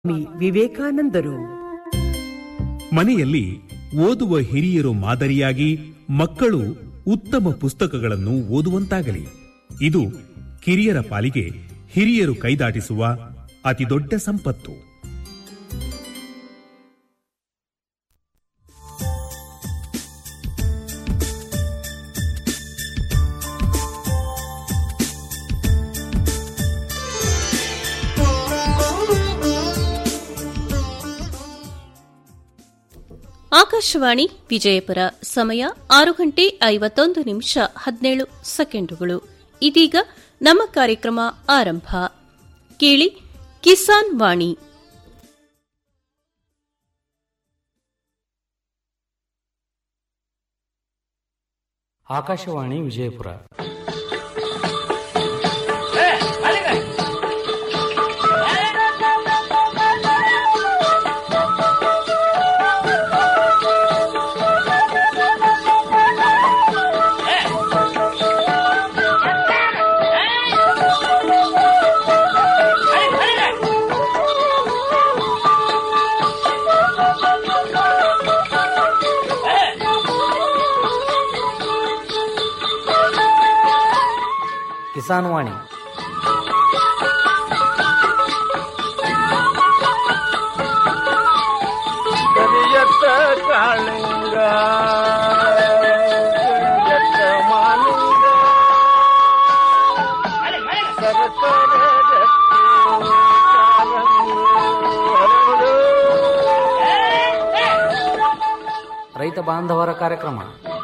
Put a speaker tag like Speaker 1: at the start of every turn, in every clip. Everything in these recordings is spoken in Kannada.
Speaker 1: ಸ್ವಾಮಿ ವಿವೇಕಾನಂದರು
Speaker 2: ಮನೆಯಲ್ಲಿ ಓದುವ ಹಿರಿಯರು ಮಾದರಿಯಾಗಿ ಮಕ್ಕಳು ಉತ್ತಮ ಪುಸ್ತಕಗಳನ್ನು ಓದುವಂತಾಗಲಿ ಇದು ಕಿರಿಯರ ಪಾಲಿಗೆ ಹಿರಿಯರು ಕೈದಾಟಿಸುವ ಅತಿದೊಡ್ಡ ಸಂಪತ್ತು
Speaker 3: ಆಕಾಶವಾಣಿ ವಿಜಯಪುರ ಸಮಯ ಆರು ಗಂಟೆ ಐವತ್ತೊಂದು ನಿಮಿಷ ಹದಿನೇಳು ಸೆಕೆಂಡುಗಳು ಇದೀಗ ನಮ್ಮ ಕಾರ್ಯಕ್ರಮ ಆರಂಭ ಕೇಳಿ ಕಿಸಾನ್ ವಾಣಿ
Speaker 4: ಆಕಾಶವಾಣಿ ವಿಜಯಪುರ ಕಿಸಾನ್ ವಾಣಿ
Speaker 5: ಕರಿಯತ್ತ ಕಾಳಿಂಗ ಕರಿಯತ್ತ ಮಾಲಿಂಗ ಸರಸರ ರಕ್ತಿ ಕಾರಂಗಿ ಹರಡು.
Speaker 4: ರೈತ ಬಾಂಧವರ ಕಾರ್ಯಕ್ರಮ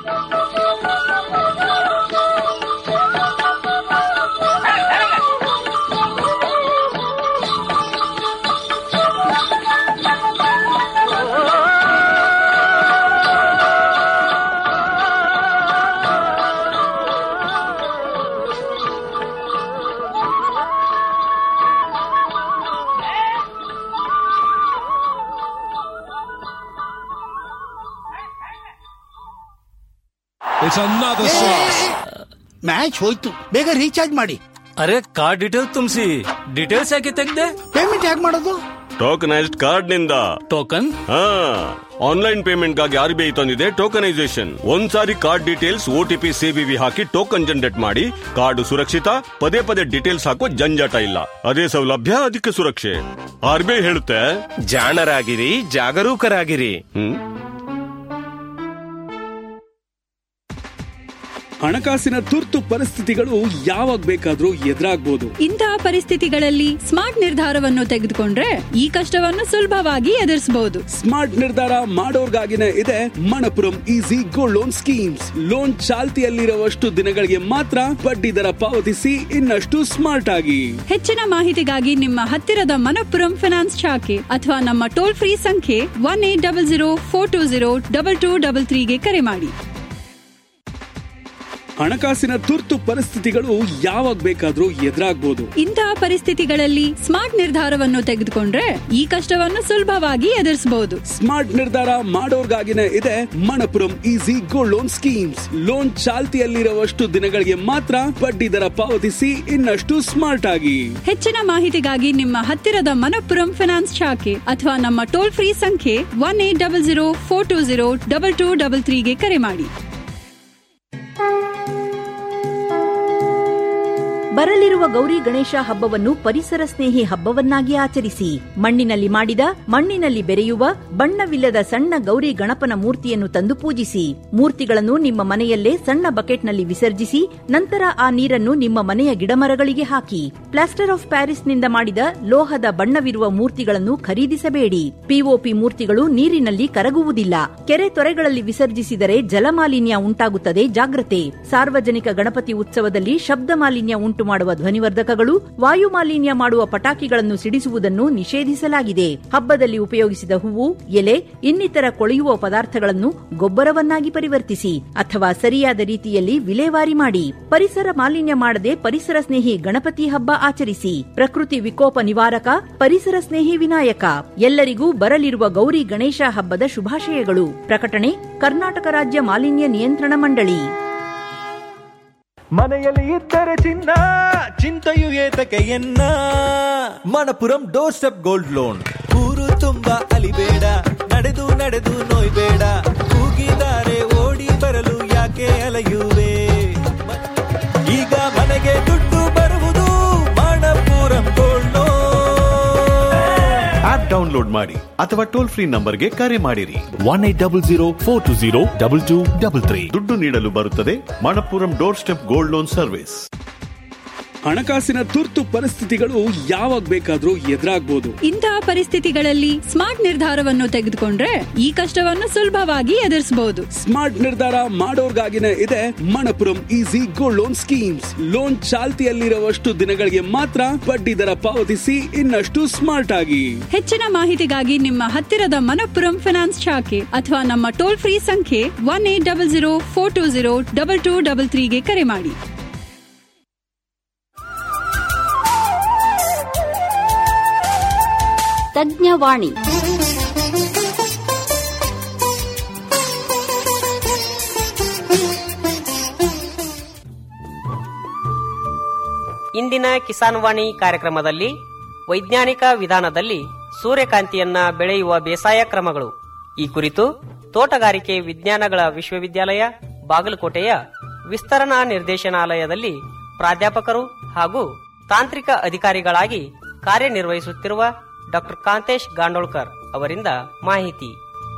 Speaker 6: It's another sauce.
Speaker 7: ಮ್ಯಾಚ್ ಹೋಯ್ತು ಬೇಗ ರೀಚಾರ್ಜ್ ಮಾಡಿ
Speaker 8: ಅರೆ ಕಾರ್ಡ್ ಡೀಟೇಲ್ ತುಂಬಿಸಿ ಡೀಟೇಲ್ಸ್ ಯಾಕೆ ತೆಗ್ದೆ
Speaker 7: ಪೇಮೆಂಟ್ ಹೇಗೆ ಮಾಡೋದು
Speaker 9: ಟೋಕನೈಸ್ಡ್ ಕಾರ್ಡ್ ನಿಂದ
Speaker 8: ಟೋಕನ್
Speaker 9: ಹಾ ಆನ್ಲೈನ್ ಪೇಮೆಂಟ್ ಗಾಗಿ ಆರ್ ಬಿ ಐ ತಂದಿದೆ ಟೋಕನೈಸೇಷನ್ ಒಂದ್ಸಾರಿ ಕಾರ್ಡ್ ಡೀಟೇಲ್ಸ್ ಓಟಿಪಿ ಸಿಬಿವಿ ಹಾಕಿ ಟೋಕನ್ ಜನರೇಟ್ ಮಾಡಿ ಕಾರ್ಡ್ ಸುರಕ್ಷಿತ ಪದೇ ಪದೇ ಡೀಟೇಲ್ಸ್ ಹಾಕೋ ಜಂಜಾಟ ಇಲ್ಲ ಅದೇ ಸೌಲಭ್ಯ ಅದಕ್ಕೆ ಸುರಕ್ಷೆ ಆರ್ ಬಿ ಐ ಹೇಳುತ್ತೆ
Speaker 6: ಜಾಣರಾಗಿರಿ ಜಾಗರೂಕರಾಗಿರಿ
Speaker 9: ಹ್ಮ್
Speaker 10: ಹಣಕಾಸಿನ ತುರ್ತು ಪರಿಸ್ಥಿತಿಗಳು ಯಾವಾಗ ಬೇಕಾದ್ರೂ ಎದುರಾಗ್ಬೋದು
Speaker 11: ಇಂತಹ ಪರಿಸ್ಥಿತಿಗಳಲ್ಲಿ ಸ್ಮಾರ್ಟ್ ನಿರ್ಧಾರವನ್ನು ತೆಗೆದುಕೊಂಡ್ರೆ ಈ ಕಷ್ಟವನ್ನು ಸುಲಭವಾಗಿ ಎದುರಿಸಬಹುದು
Speaker 10: ಸ್ಮಾರ್ಟ್ ನಿರ್ಧಾರ ಮಾಡೋರ್ಗಾಗಿನೇ ಇದೆ Manappuram easy gold loan schemes loan ಚಾಲ್ತಿಯಲ್ಲಿರುವಷ್ಟು ದಿನಗಳಿಗೆ ಮಾತ್ರ ಬಡ್ಡಿ ದರ ಪಾವತಿಸಿ ಇನ್ನಷ್ಟು ಸ್ಮಾರ್ಟ್ ಆಗಿ
Speaker 11: ಹೆಚ್ಚಿನ ಮಾಹಿತಿಗಾಗಿ ನಿಮ್ಮ ಹತ್ತಿರದ ಮನಪ್ಪುರಂ ಫಿನಾನ್ಸ್ ಶಾಖೆ ಅಥವಾ ನಮ್ಮ ಟೋಲ್ ಫ್ರೀ ಸಂಖ್ಯೆ one eight double zero four two zero double two double ತ್ರೀಗೆ ಕರೆ ಮಾಡಿ
Speaker 10: ಹಣಕಾಸಿನ ತುರ್ತು ಪರಿಸ್ಥಿತಿಗಳು ಯಾವಾಗ ಬೇಕಾದ್ರೂ ಎದುರಾಗ್ಬೋದು
Speaker 11: ಇಂತಹ ಪರಿಸ್ಥಿತಿಗಳಲ್ಲಿ ಸ್ಮಾರ್ಟ್ ನಿರ್ಧಾರವನ್ನು ತೆಗೆದುಕೊಂಡ್ರೆ ಈ ಕಷ್ಟವನ್ನು ಸುಲಭವಾಗಿ ಎದುರಿಸಬಹುದು
Speaker 10: ಸ್ಮಾರ್ಟ್ ನಿರ್ಧಾರ ಮಾಡೋರ್ಗಾಗಿನೇ ಇದೆ Manappuram easy gold loan schemes loan ಚಾಲ್ತಿಯಲ್ಲಿರುವಷ್ಟು ದಿನಗಳಿಗೆ ಮಾತ್ರ ಬಡ್ಡಿ ದರ ಪಾವತಿಸಿ ಇನ್ನಷ್ಟು ಸ್ಮಾರ್ಟ್ ಆಗಿ
Speaker 11: ಹೆಚ್ಚಿನ ಮಾಹಿತಿಗಾಗಿ ನಿಮ್ಮ ಹತ್ತಿರದ ಮನಪ್ಪುರಂ ಫಿನಾನ್ಸ್ ಶಾಖೆ ಅಥವಾ ನಮ್ಮ ಟೋಲ್ ಫ್ರೀ ಸಂಖ್ಯೆ one eight double zero four two zero double two double ತ್ರೀಗೆ ಕರೆ ಮಾಡಿ
Speaker 12: ಬರಲಿರುವ ಗೌರಿ ಗಣೇಶ ಹಬ್ಬವನ್ನು ಪರಿಸರ ಸ್ನೇಹಿ ಹಬ್ಬವನ್ನಾಗಿ ಆಚರಿಸಿ ಮಣ್ಣಿನಲ್ಲಿ ಮಾಡಿದ ಮಣ್ಣಿನಲ್ಲಿ ಬೆರೆಯುವ ಬಣ್ಣವಿಲ್ಲದ ಸಣ್ಣ ಗೌರಿ ಗಣಪನ ಮೂರ್ತಿಯನ್ನು ತಂದು ಪೂಜಿಸಿ ಮೂರ್ತಿಗಳನ್ನು ನಿಮ್ಮ ಮನೆಯಲ್ಲೇ ಸಣ್ಣ ಬಕೆಟ್ನಲ್ಲಿ ವಿಸರ್ಜಿಸಿ ನಂತರ ಆ ನೀರನ್ನು ನಿಮ್ಮ ಮನೆಯ ಗಿಡಮರಗಳಿಗೆ ಹಾಕಿ ಪ್ಲಾಸ್ಟರ್ ಆಫ್ ಪ್ಯಾರಿಸ್ನಿಂದ ಮಾಡಿದ ಲೋಹದ ಬಣ್ಣವಿರುವ ಮೂರ್ತಿಗಳನ್ನು ಖರೀದಿಸಬೇಡಿ ಪಿಒಪಿ ಮೂರ್ತಿಗಳು ನೀರಿನಲ್ಲಿ ಕರಗುವುದಿಲ್ಲ ಕೆರೆ ತೊರೆಗಳಲ್ಲಿ ವಿಸರ್ಜಿಸಿದರೆ ಜಲಮಾಲಿನ್ಯ ಉಂಟಾಗುತ್ತದೆ ಜಾಗ್ರತೆ ಸಾರ್ವಜನಿಕ ಗಣಪತಿ ಉತ್ಸವದಲ್ಲಿ ಶಬ್ದ ಮಾಲಿನ್ಯ ಉಂಟು ಮಾಡುವ ಧ್ವನಿವರ್ಧಕಗಳು ವಾಯು ಮಾಲಿನ್ಯ ಮಾಡುವ ಪಟಾಕಿಗಳನ್ನು ಸಿಡಿಸುವುದನ್ನು ನಿಷೇಧಿಸಲಾಗಿದೆ ಹಬ್ಬದಲ್ಲಿ ಉಪಯೋಗಿಸಿದ ಹೂವು ಎಲೆ ಇನ್ನಿತರ ಕೊಳೆಯುವ ಪದಾರ್ಥಗಳನ್ನು ಗೊಬ್ಬರವನ್ನಾಗಿ ಪರಿವರ್ತಿಸಿ ಅಥವಾ ಸರಿಯಾದ ರೀತಿಯಲ್ಲಿ ವಿಲೇವಾರಿ ಮಾಡಿ ಪರಿಸರ ಮಾಲಿನ್ಯ ಮಾಡದೆ ಪರಿಸರ ಸ್ನೇಹಿ ಗಣಪತಿ ಹಬ್ಬ ಆಚರಿಸಿ ಪ್ರಕೃತಿ ವಿಕೋಪ ನಿವಾರಕ ಪರಿಸರ ಸ್ನೇಹಿ ವಿನಾಯಕ ಎಲ್ಲರಿಗೂ ಬರಲಿರುವ ಗೌರಿ ಗಣೇಶ ಹಬ್ಬದ ಶುಭಾಶಯಗಳು ಪ್ರಕಟಣೆ ಕರ್ನಾಟಕ ರಾಜ್ಯ ಮಾಲಿನ್ಯ ನಿಯಂತ್ರಣ ಮಂಡಳಿ
Speaker 5: ಮನೆಯಲ್ಲಿ ಇದ್ದರೆ ಚಿನ್ನ ಚಿಂತೆಯು ಏತಕ್ಕೆ ಎನ್ನ Manappuram doorstep gold loan
Speaker 1: ತುಂಬಾ ಅಲಿಬೇಡ ನಡೆದು ನಡೆದು ನೋಯ್ಬೇಡ ಕೂಗಿದ್ದಾರೆ ಓಡಿ ಬರಲು ಯಾಕೆ ಅಲೆಯುವೆ ಮ- ಈಗ ಮನೆಗೆ ದುಡ್ಡು ಬರುವುದು Manappuram gold loan.
Speaker 13: App download ಮಾಡಿ ಅಥವಾ ಟೋಲ್ ಫ್ರೀ ನಂಬರ್ಗೆ ಕರೆ ಮಾಡಿರಿ
Speaker 14: one eight double zero four two zero double two double three
Speaker 13: ದುಡ್ಡು ನೀಡಲು ಬರುತ್ತದೆ Manappuram doorstep gold loan service
Speaker 10: ಹಣಕಾಸಿನ ತುರ್ತು ಪರಿಸ್ಥಿತಿಗಳು ಯಾವಾಗ ಬೇಕಾದ್ರೂ ಎದುರಾಗ್ಬೋದು
Speaker 11: ಇಂತಹ ಪರಿಸ್ಥಿತಿಗಳಲ್ಲಿ ಸ್ಮಾರ್ಟ್ ನಿರ್ಧಾರವನ್ನು ತೆಗೆದುಕೊಂಡ್ರೆ ಈ ಕಷ್ಟವನ್ನು ಸುಲಭವಾಗಿ ಎದುರಿಸಬಹುದು
Speaker 10: ಸ್ಮಾರ್ಟ್ ನಿರ್ಧಾರ ಮಾಡೋರ್ಗಾಗಿನೇ ಇದೆ Manappuram easy gold loan schemes loan ಚಾಲ್ತಿಯಲ್ಲಿರುವಷ್ಟು ದಿನಗಳಿಗೆ ಮಾತ್ರ ಬಡ್ಡಿ ದರ ಪಾವತಿಸಿ ಇನ್ನಷ್ಟು ಸ್ಮಾರ್ಟ್ ಆಗಿ
Speaker 11: ಹೆಚ್ಚಿನ ಮಾಹಿತಿಗಾಗಿ ನಿಮ್ಮ ಹತ್ತಿರದ ಮನಪ್ಪುರಂ ಫಿನಾನ್ಸ್ ಶಾಖೆ ಅಥವಾ ನಮ್ಮ ಟೋಲ್ ಫ್ರೀ ಸಂಖ್ಯೆ one eight double zero four two zero double two double ತ್ರೀಗೆ ಕರೆ ಮಾಡಿ
Speaker 15: ತಜ್ಞವಾಣಿ
Speaker 16: ಇಂದಿನ ಕಿಸಾನ್ ವಾಣಿ ಕಾರ್ಯಕ್ರಮದಲ್ಲಿ ವೈಜ್ಞಾನಿಕ ವಿಧಾನದಲ್ಲಿ ಸೂರ್ಯಕಾಂತಿಯನ್ನ ಬೆಳೆಯುವ ಬೇಸಾಯ ಕ್ರಮಗಳು ಈ ಕುರಿತು ತೋಟಗಾರಿಕೆ ವಿಜ್ಞಾನಗಳ ವಿಶ್ವವಿದ್ಯಾಲಯ ಬಾಗಲಕೋಟೆಯ ವಿಸ್ತರಣಾ ನಿರ್ದೇಶನಾಲಯದಲ್ಲಿ ಪ್ರಾಧ್ಯಾಪಕರು ಹಾಗೂ ತಾಂತ್ರಿಕ ಅಧಿಕಾರಿಗಳಾಗಿ ಕಾರ್ಯನಿರ್ವಹಿಸುತ್ತಿರುವ ಡಾಕ್ಟರ್ ಕಾಂತೇಶ್ ಗಾಂಡೋಳ್ಕರ್ ಅವರಿಂದ ಮಾಹಿತಿ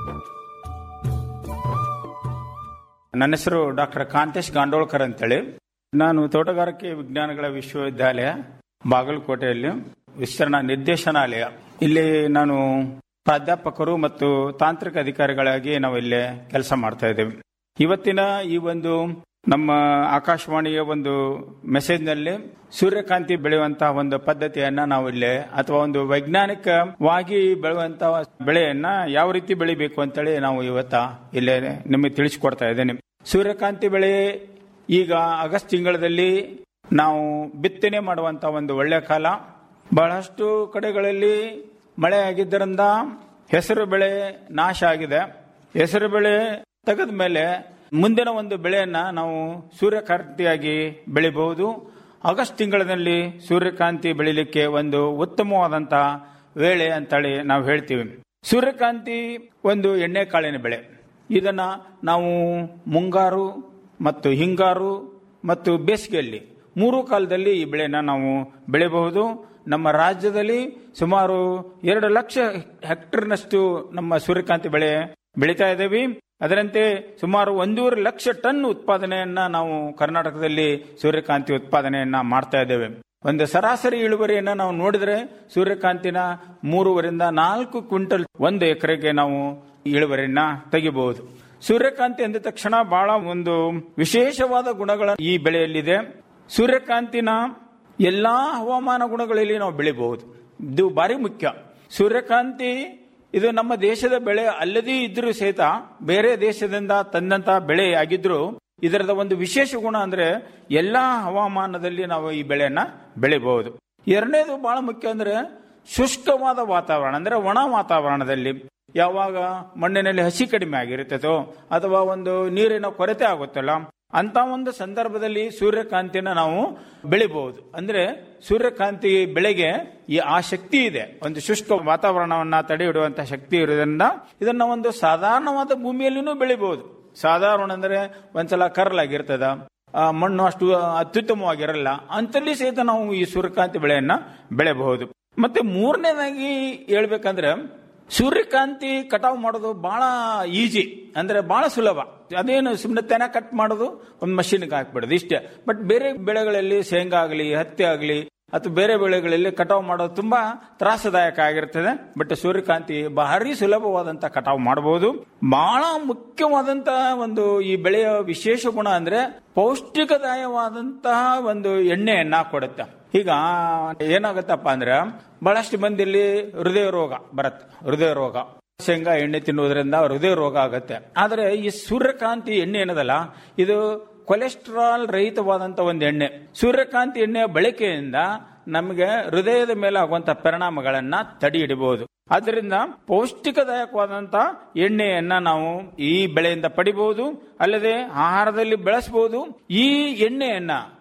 Speaker 17: ನನ್ನ ಹೆಸರು ಡಾಕ್ಟರ್ ಕಾಂತೇಶ್ ಗಾಂಡೋಳ್ಕರ್ ಅಂತೇಳಿ ನಾನು ತೋಟಗಾರಿಕೆ ವಿಜ್ಞಾನಗಳ ವಿಶ್ವವಿದ್ಯಾಲಯ ಬಾಗಲಕೋಟೆಯಲ್ಲಿ ವಿಸ್ತರಣಾ ನಿರ್ದೇಶನಾಲಯ ಇಲ್ಲಿ ನಾನು ಪ್ರಾಧ್ಯಾಪಕರು ಮತ್ತು ತಾಂತ್ರಿಕ ಅಧಿಕಾರಿಗಳಾಗಿ ನಾವು ಇಲ್ಲಿ ಕೆಲಸ ಮಾಡ್ತಾ ಇದ್ದೇವೆ ಇವತ್ತಿನ ಈ ಒಂದು ನಮ್ಮ ಆಕಾಶವಾಣಿಯ ಒಂದು ಮೆಸೇಜ್ನಲ್ಲಿ ಸೂರ್ಯಕಾಂತಿ ಬೆಳೆಯುವಂತಹ ಒಂದು ಪದ್ಧತಿಯನ್ನ ನಾವು ಇಲ್ಲಿ ಅಥವಾ ಒಂದು ವೈಜ್ಞಾನಿಕವಾಗಿ ಬೆಳೆಯುವಂತಹ ಬೆಳೆಯನ್ನ ಯಾವ ರೀತಿ ಬೆಳಿಬೇಕು ಅಂತೇಳಿ ನಾವು ಇವತ್ತ ಇಲ್ಲಿ ನಿಮಗೆ ತಿಳಿಸಿಕೊಡ್ತಾ ಇದ್ದೇನೆ ಸೂರ್ಯಕಾಂತಿ ಬೆಳೆ ಈಗ ಆಗಸ್ಟ್ ತಿಂಗಳಲ್ಲಿ ನಾವು ಬಿತ್ತನೆ ಮಾಡುವಂತ ಒಂದು ಒಳ್ಳೆಯ ಕಾಲ ಬಹಳಷ್ಟು ಕಡೆಗಳಲ್ಲಿ ಮಳೆ ಆಗಿದ್ದರಿಂದ ಹೆಸರು ಬೆಳೆ ನಾಶ ಆಗಿದೆ ಹೆಸರು ಬೆಳೆ ತೆಗೆದ ಮೇಲೆ ಮುಂದಿನ ಒಂದು ಬೆಳೆಯನ್ನ ನಾವು ಸೂರ್ಯಕಾಂತಿಯಾಗಿ ಬೆಳಿಬಹುದು ಆಗಸ್ಟ್ ತಿಂಗಳಿನಲ್ಲಿ ಸೂರ್ಯಕಾಂತಿ ಬೆಳಿಲಿಕ್ಕೆ ಒಂದು ಉತ್ತಮವಾದಂತಹ ವೇಳೆ ಅಂತೇಳಿ ನಾವು ಹೇಳ್ತೀವಿ ಸೂರ್ಯಕಾಂತಿ ಒಂದು ಎಣ್ಣೆ ಕಾಳಿನ ಬೆಳೆ ಇದನ್ನ ನಾವು ಮುಂಗಾರು ಮತ್ತು ಹಿಂಗಾರು ಮತ್ತು ಬೇಸಿಗೆಯಲ್ಲಿ ಮೂರು ಕಾಲದಲ್ಲಿ ಈ ಬೆಳೆನ ನಾವು ಬೆಳೆಯಬಹುದು ನಮ್ಮ ರಾಜ್ಯದಲ್ಲಿ ಸುಮಾರು ಎರಡು ಲಕ್ಷ ಹೆಕ್ಟರ್ನಷ್ಟು ನಮ್ಮ ಸೂರ್ಯಕಾಂತಿ ಬೆಳೆ ಬೆಳೀತಾ ಇದ್ದೇವೆ ಅದರಂತೆ ಸುಮಾರು ಒಂದೂವರೆ ಲಕ್ಷ ಟನ್ ಉತ್ಪಾದನೆಯನ್ನ ನಾವು ಕರ್ನಾಟಕದಲ್ಲಿ ಸೂರ್ಯಕಾಂತಿ ಉತ್ಪಾದನೆಯನ್ನ ಮಾಡ್ತಾ ಇದ್ದೇವೆ ಒಂದು ಸರಾಸರಿ ಇಳುವರಿಯನ್ನ ನಾವು ನೋಡಿದ್ರೆ ಸೂರ್ಯಕಾಂತಿನ ಮೂರುವರಿಂದ ನಾಲ್ಕು ಕ್ವಿಂಟಲ್ ಒಂದು ಎಕರೆಗೆ ನಾವು ಇಳುವರಿಯನ್ನ ತೆಗಿಬಹುದು ಸೂರ್ಯಕಾಂತಿ ಅಂದ ತಕ್ಷಣ ಬಹಳ ಒಂದು ವಿಶೇಷವಾದ ಗುಣಗಳ ಈ ಬೆಳೆಯಲ್ಲಿದೆ ಸೂರ್ಯಕಾಂತಿನ ಎಲ್ಲಾ ಹವಾಮಾನ ಗುಣಗಳಲ್ಲಿ ನಾವು ಬೆಳಿಬಹುದು ಇದು ಭಾರಿ ಮುಖ್ಯ ಸೂರ್ಯಕಾಂತಿ ಇದು ನಮ್ಮ ದೇಶದ ಬೆಳೆ ಅಲ್ಲದೇ ಇದ್ರೂ ಸಹಿತ ಬೇರೆ ದೇಶದಿಂದ ತಂದಂತ ಬೆಳೆ ಆಗಿದ್ರು ಇದರದ ಒಂದು ವಿಶೇಷ ಗುಣ ಅಂದ್ರೆ ಎಲ್ಲಾ ಹವಾಮಾನದಲ್ಲಿ ನಾವು ಈ ಬೆಳೆಯನ್ನ ಬೆಳಿಬಹುದು ಎರಡನೇದು ಬಹಳ ಮುಖ್ಯ ಅಂದ್ರೆ ಶುಷ್ಕವಾದ ವಾತಾವರಣ ಅಂದ್ರೆ ಒಣ ವಾತಾವರಣದಲ್ಲಿ ಯಾವಾಗ ಮಣ್ಣಿನಲ್ಲಿ ಹಸಿ ಕಡಿಮೆ ಆಗಿರುತ್ತದೋ ಅಥವಾ ಒಂದು ನೀರಿನ ಕೊರತೆ ಆಗುತ್ತಲ್ಲ ಅಂತ ಒಂದು ಸಂದರ್ಭದಲ್ಲಿ ಸೂರ್ಯಕಾಂತಿನ ನಾವು ಬೆಳಿಬಹುದು ಅಂದ್ರೆ ಸೂರ್ಯಕಾಂತಿ ಬೆಳೆಗೆ ಈ ಆ ಶಕ್ತಿ ಇದೆ ಒಂದು ಶುಷ್ಕ ವಾತಾವರಣವನ್ನ ತಡೆ ಹಿಡುವಂತಹ ಶಕ್ತಿ ಇರೋದ್ರಿಂದ ಇದನ್ನ ಒಂದು ಸಾಧಾರಣವಾದ ಭೂಮಿಯಲ್ಲಿನೂ ಬೆಳಿಬಹುದು ಸಾಧಾರಣ ಅಂದ್ರೆ ಒಂದ್ಸಲ ಕರ್ಲಾಗಿರ್ತದ ಆ ಮಣ್ಣು ಅಷ್ಟು ಅತ್ಯುತ್ತಮವಾಗಿರಲ್ಲ ಅಂತಲ್ಲಿ ಸಹಿತ ನಾವು ಈ ಸೂರ್ಯಕಾಂತಿ ಬೆಳೆಯನ್ನ ಬೆಳೆಯಬಹುದು ಮತ್ತೆ ಮೂರನೇದಾಗಿ ಹೇಳ್ಬೇಕಂದ್ರೆ ಸೂರ್ಯಕಾಂತಿ ಕಟಾವು ಮಾಡೋದು ಬಹಳ ಈಜಿ ಅಂದ್ರೆ ಬಹಳ ಸುಲಭ ಅದೇನು ಸುಮ್ಮನೆ ತೆನ ಕಟ್ ಮಾಡೋದು ಒಂದು ಮಷೀನ್ಗೆ ಹಾಕ್ಬಿಡೋದು ಇಷ್ಟೇ ಬಟ್ ಬೇರೆ ಬೆಳೆಗಳಲ್ಲಿ ಶೇಂಗಾ ಆಗಲಿ ಹತ್ತಿ ಆಗಲಿ ಅಥವಾ ಬೇರೆ ಬೆಳೆಗಳಲ್ಲಿ ಕಟಾವು ಮಾಡೋದು ತುಂಬಾ ತ್ರಾಸದಾಯಕ ಆಗಿರ್ತದೆ ಬಟ್ ಸೂರ್ಯಕಾಂತಿ ಭಾರಿ ಸುಲಭವಾದಂತ ಕಟಾವು ಮಾಡಬಹುದು ಬಹಳ ಮುಖ್ಯವಾದಂತಹ ಒಂದು ಈ ಬೆಳೆಯ ವಿಶೇಷ ಗುಣ ಅಂದ್ರೆ ಪೌಷ್ಟಿಕದಾಯವಾದಂತಹ ಒಂದು ಎಣ್ಣೆಯನ್ನ ಕೊಡುತ್ತೆ ಈಗ ಏನಾಗುತ್ತಪ್ಪ ಅಂದ್ರೆ ಬಹಳಷ್ಟು ಮಂದಿಯಲ್ಲಿ ಹೃದಯ ರೋಗ ಬರುತ್ತೆ ಹೃದಯ ರೋಗ ಶೇಂಗಾ ಎಣ್ಣೆ ತಿನ್ನುವುದರಿಂದ ಹೃದಯ ರೋಗ ಆಗುತ್ತೆ ಆದರೆ ಈ ಸೂರ್ಯಕಾಂತಿ ಎಣ್ಣೆ ಏನದಲ್ಲ ಇದು ಕೊಲೆಸ್ಟ್ರಾಲ್ ರಹಿತವಾದಂತ ಒಂದು ಎಣ್ಣೆ ಸೂರ್ಯಕಾಂತಿ ಎಣ್ಣೆಯ ಬಳಕೆಯಿಂದ ನಮಗೆ ಹೃದಯದ ಮೇಲೆ ಆಗುವಂತ ಪರಿಣಾಮಗಳನ್ನ ತಡೆ ಹಿಡಿಬಹುದು ಆದ್ದರಿಂದ ಪೌಷ್ಟಿಕದಾಯಕವಾದಂತ ಎಣ್ಣೆಯನ್ನ ನಾವು ಈ ಬೆಳೆಯಿಂದ ಪಡಿಬಹುದು ಅಲ್ಲದೆ ಆಹಾರದಲ್ಲಿ ಬೆಳೆಸಬಹುದು ಈ ಎಣ್ಣೆಯನ್ನ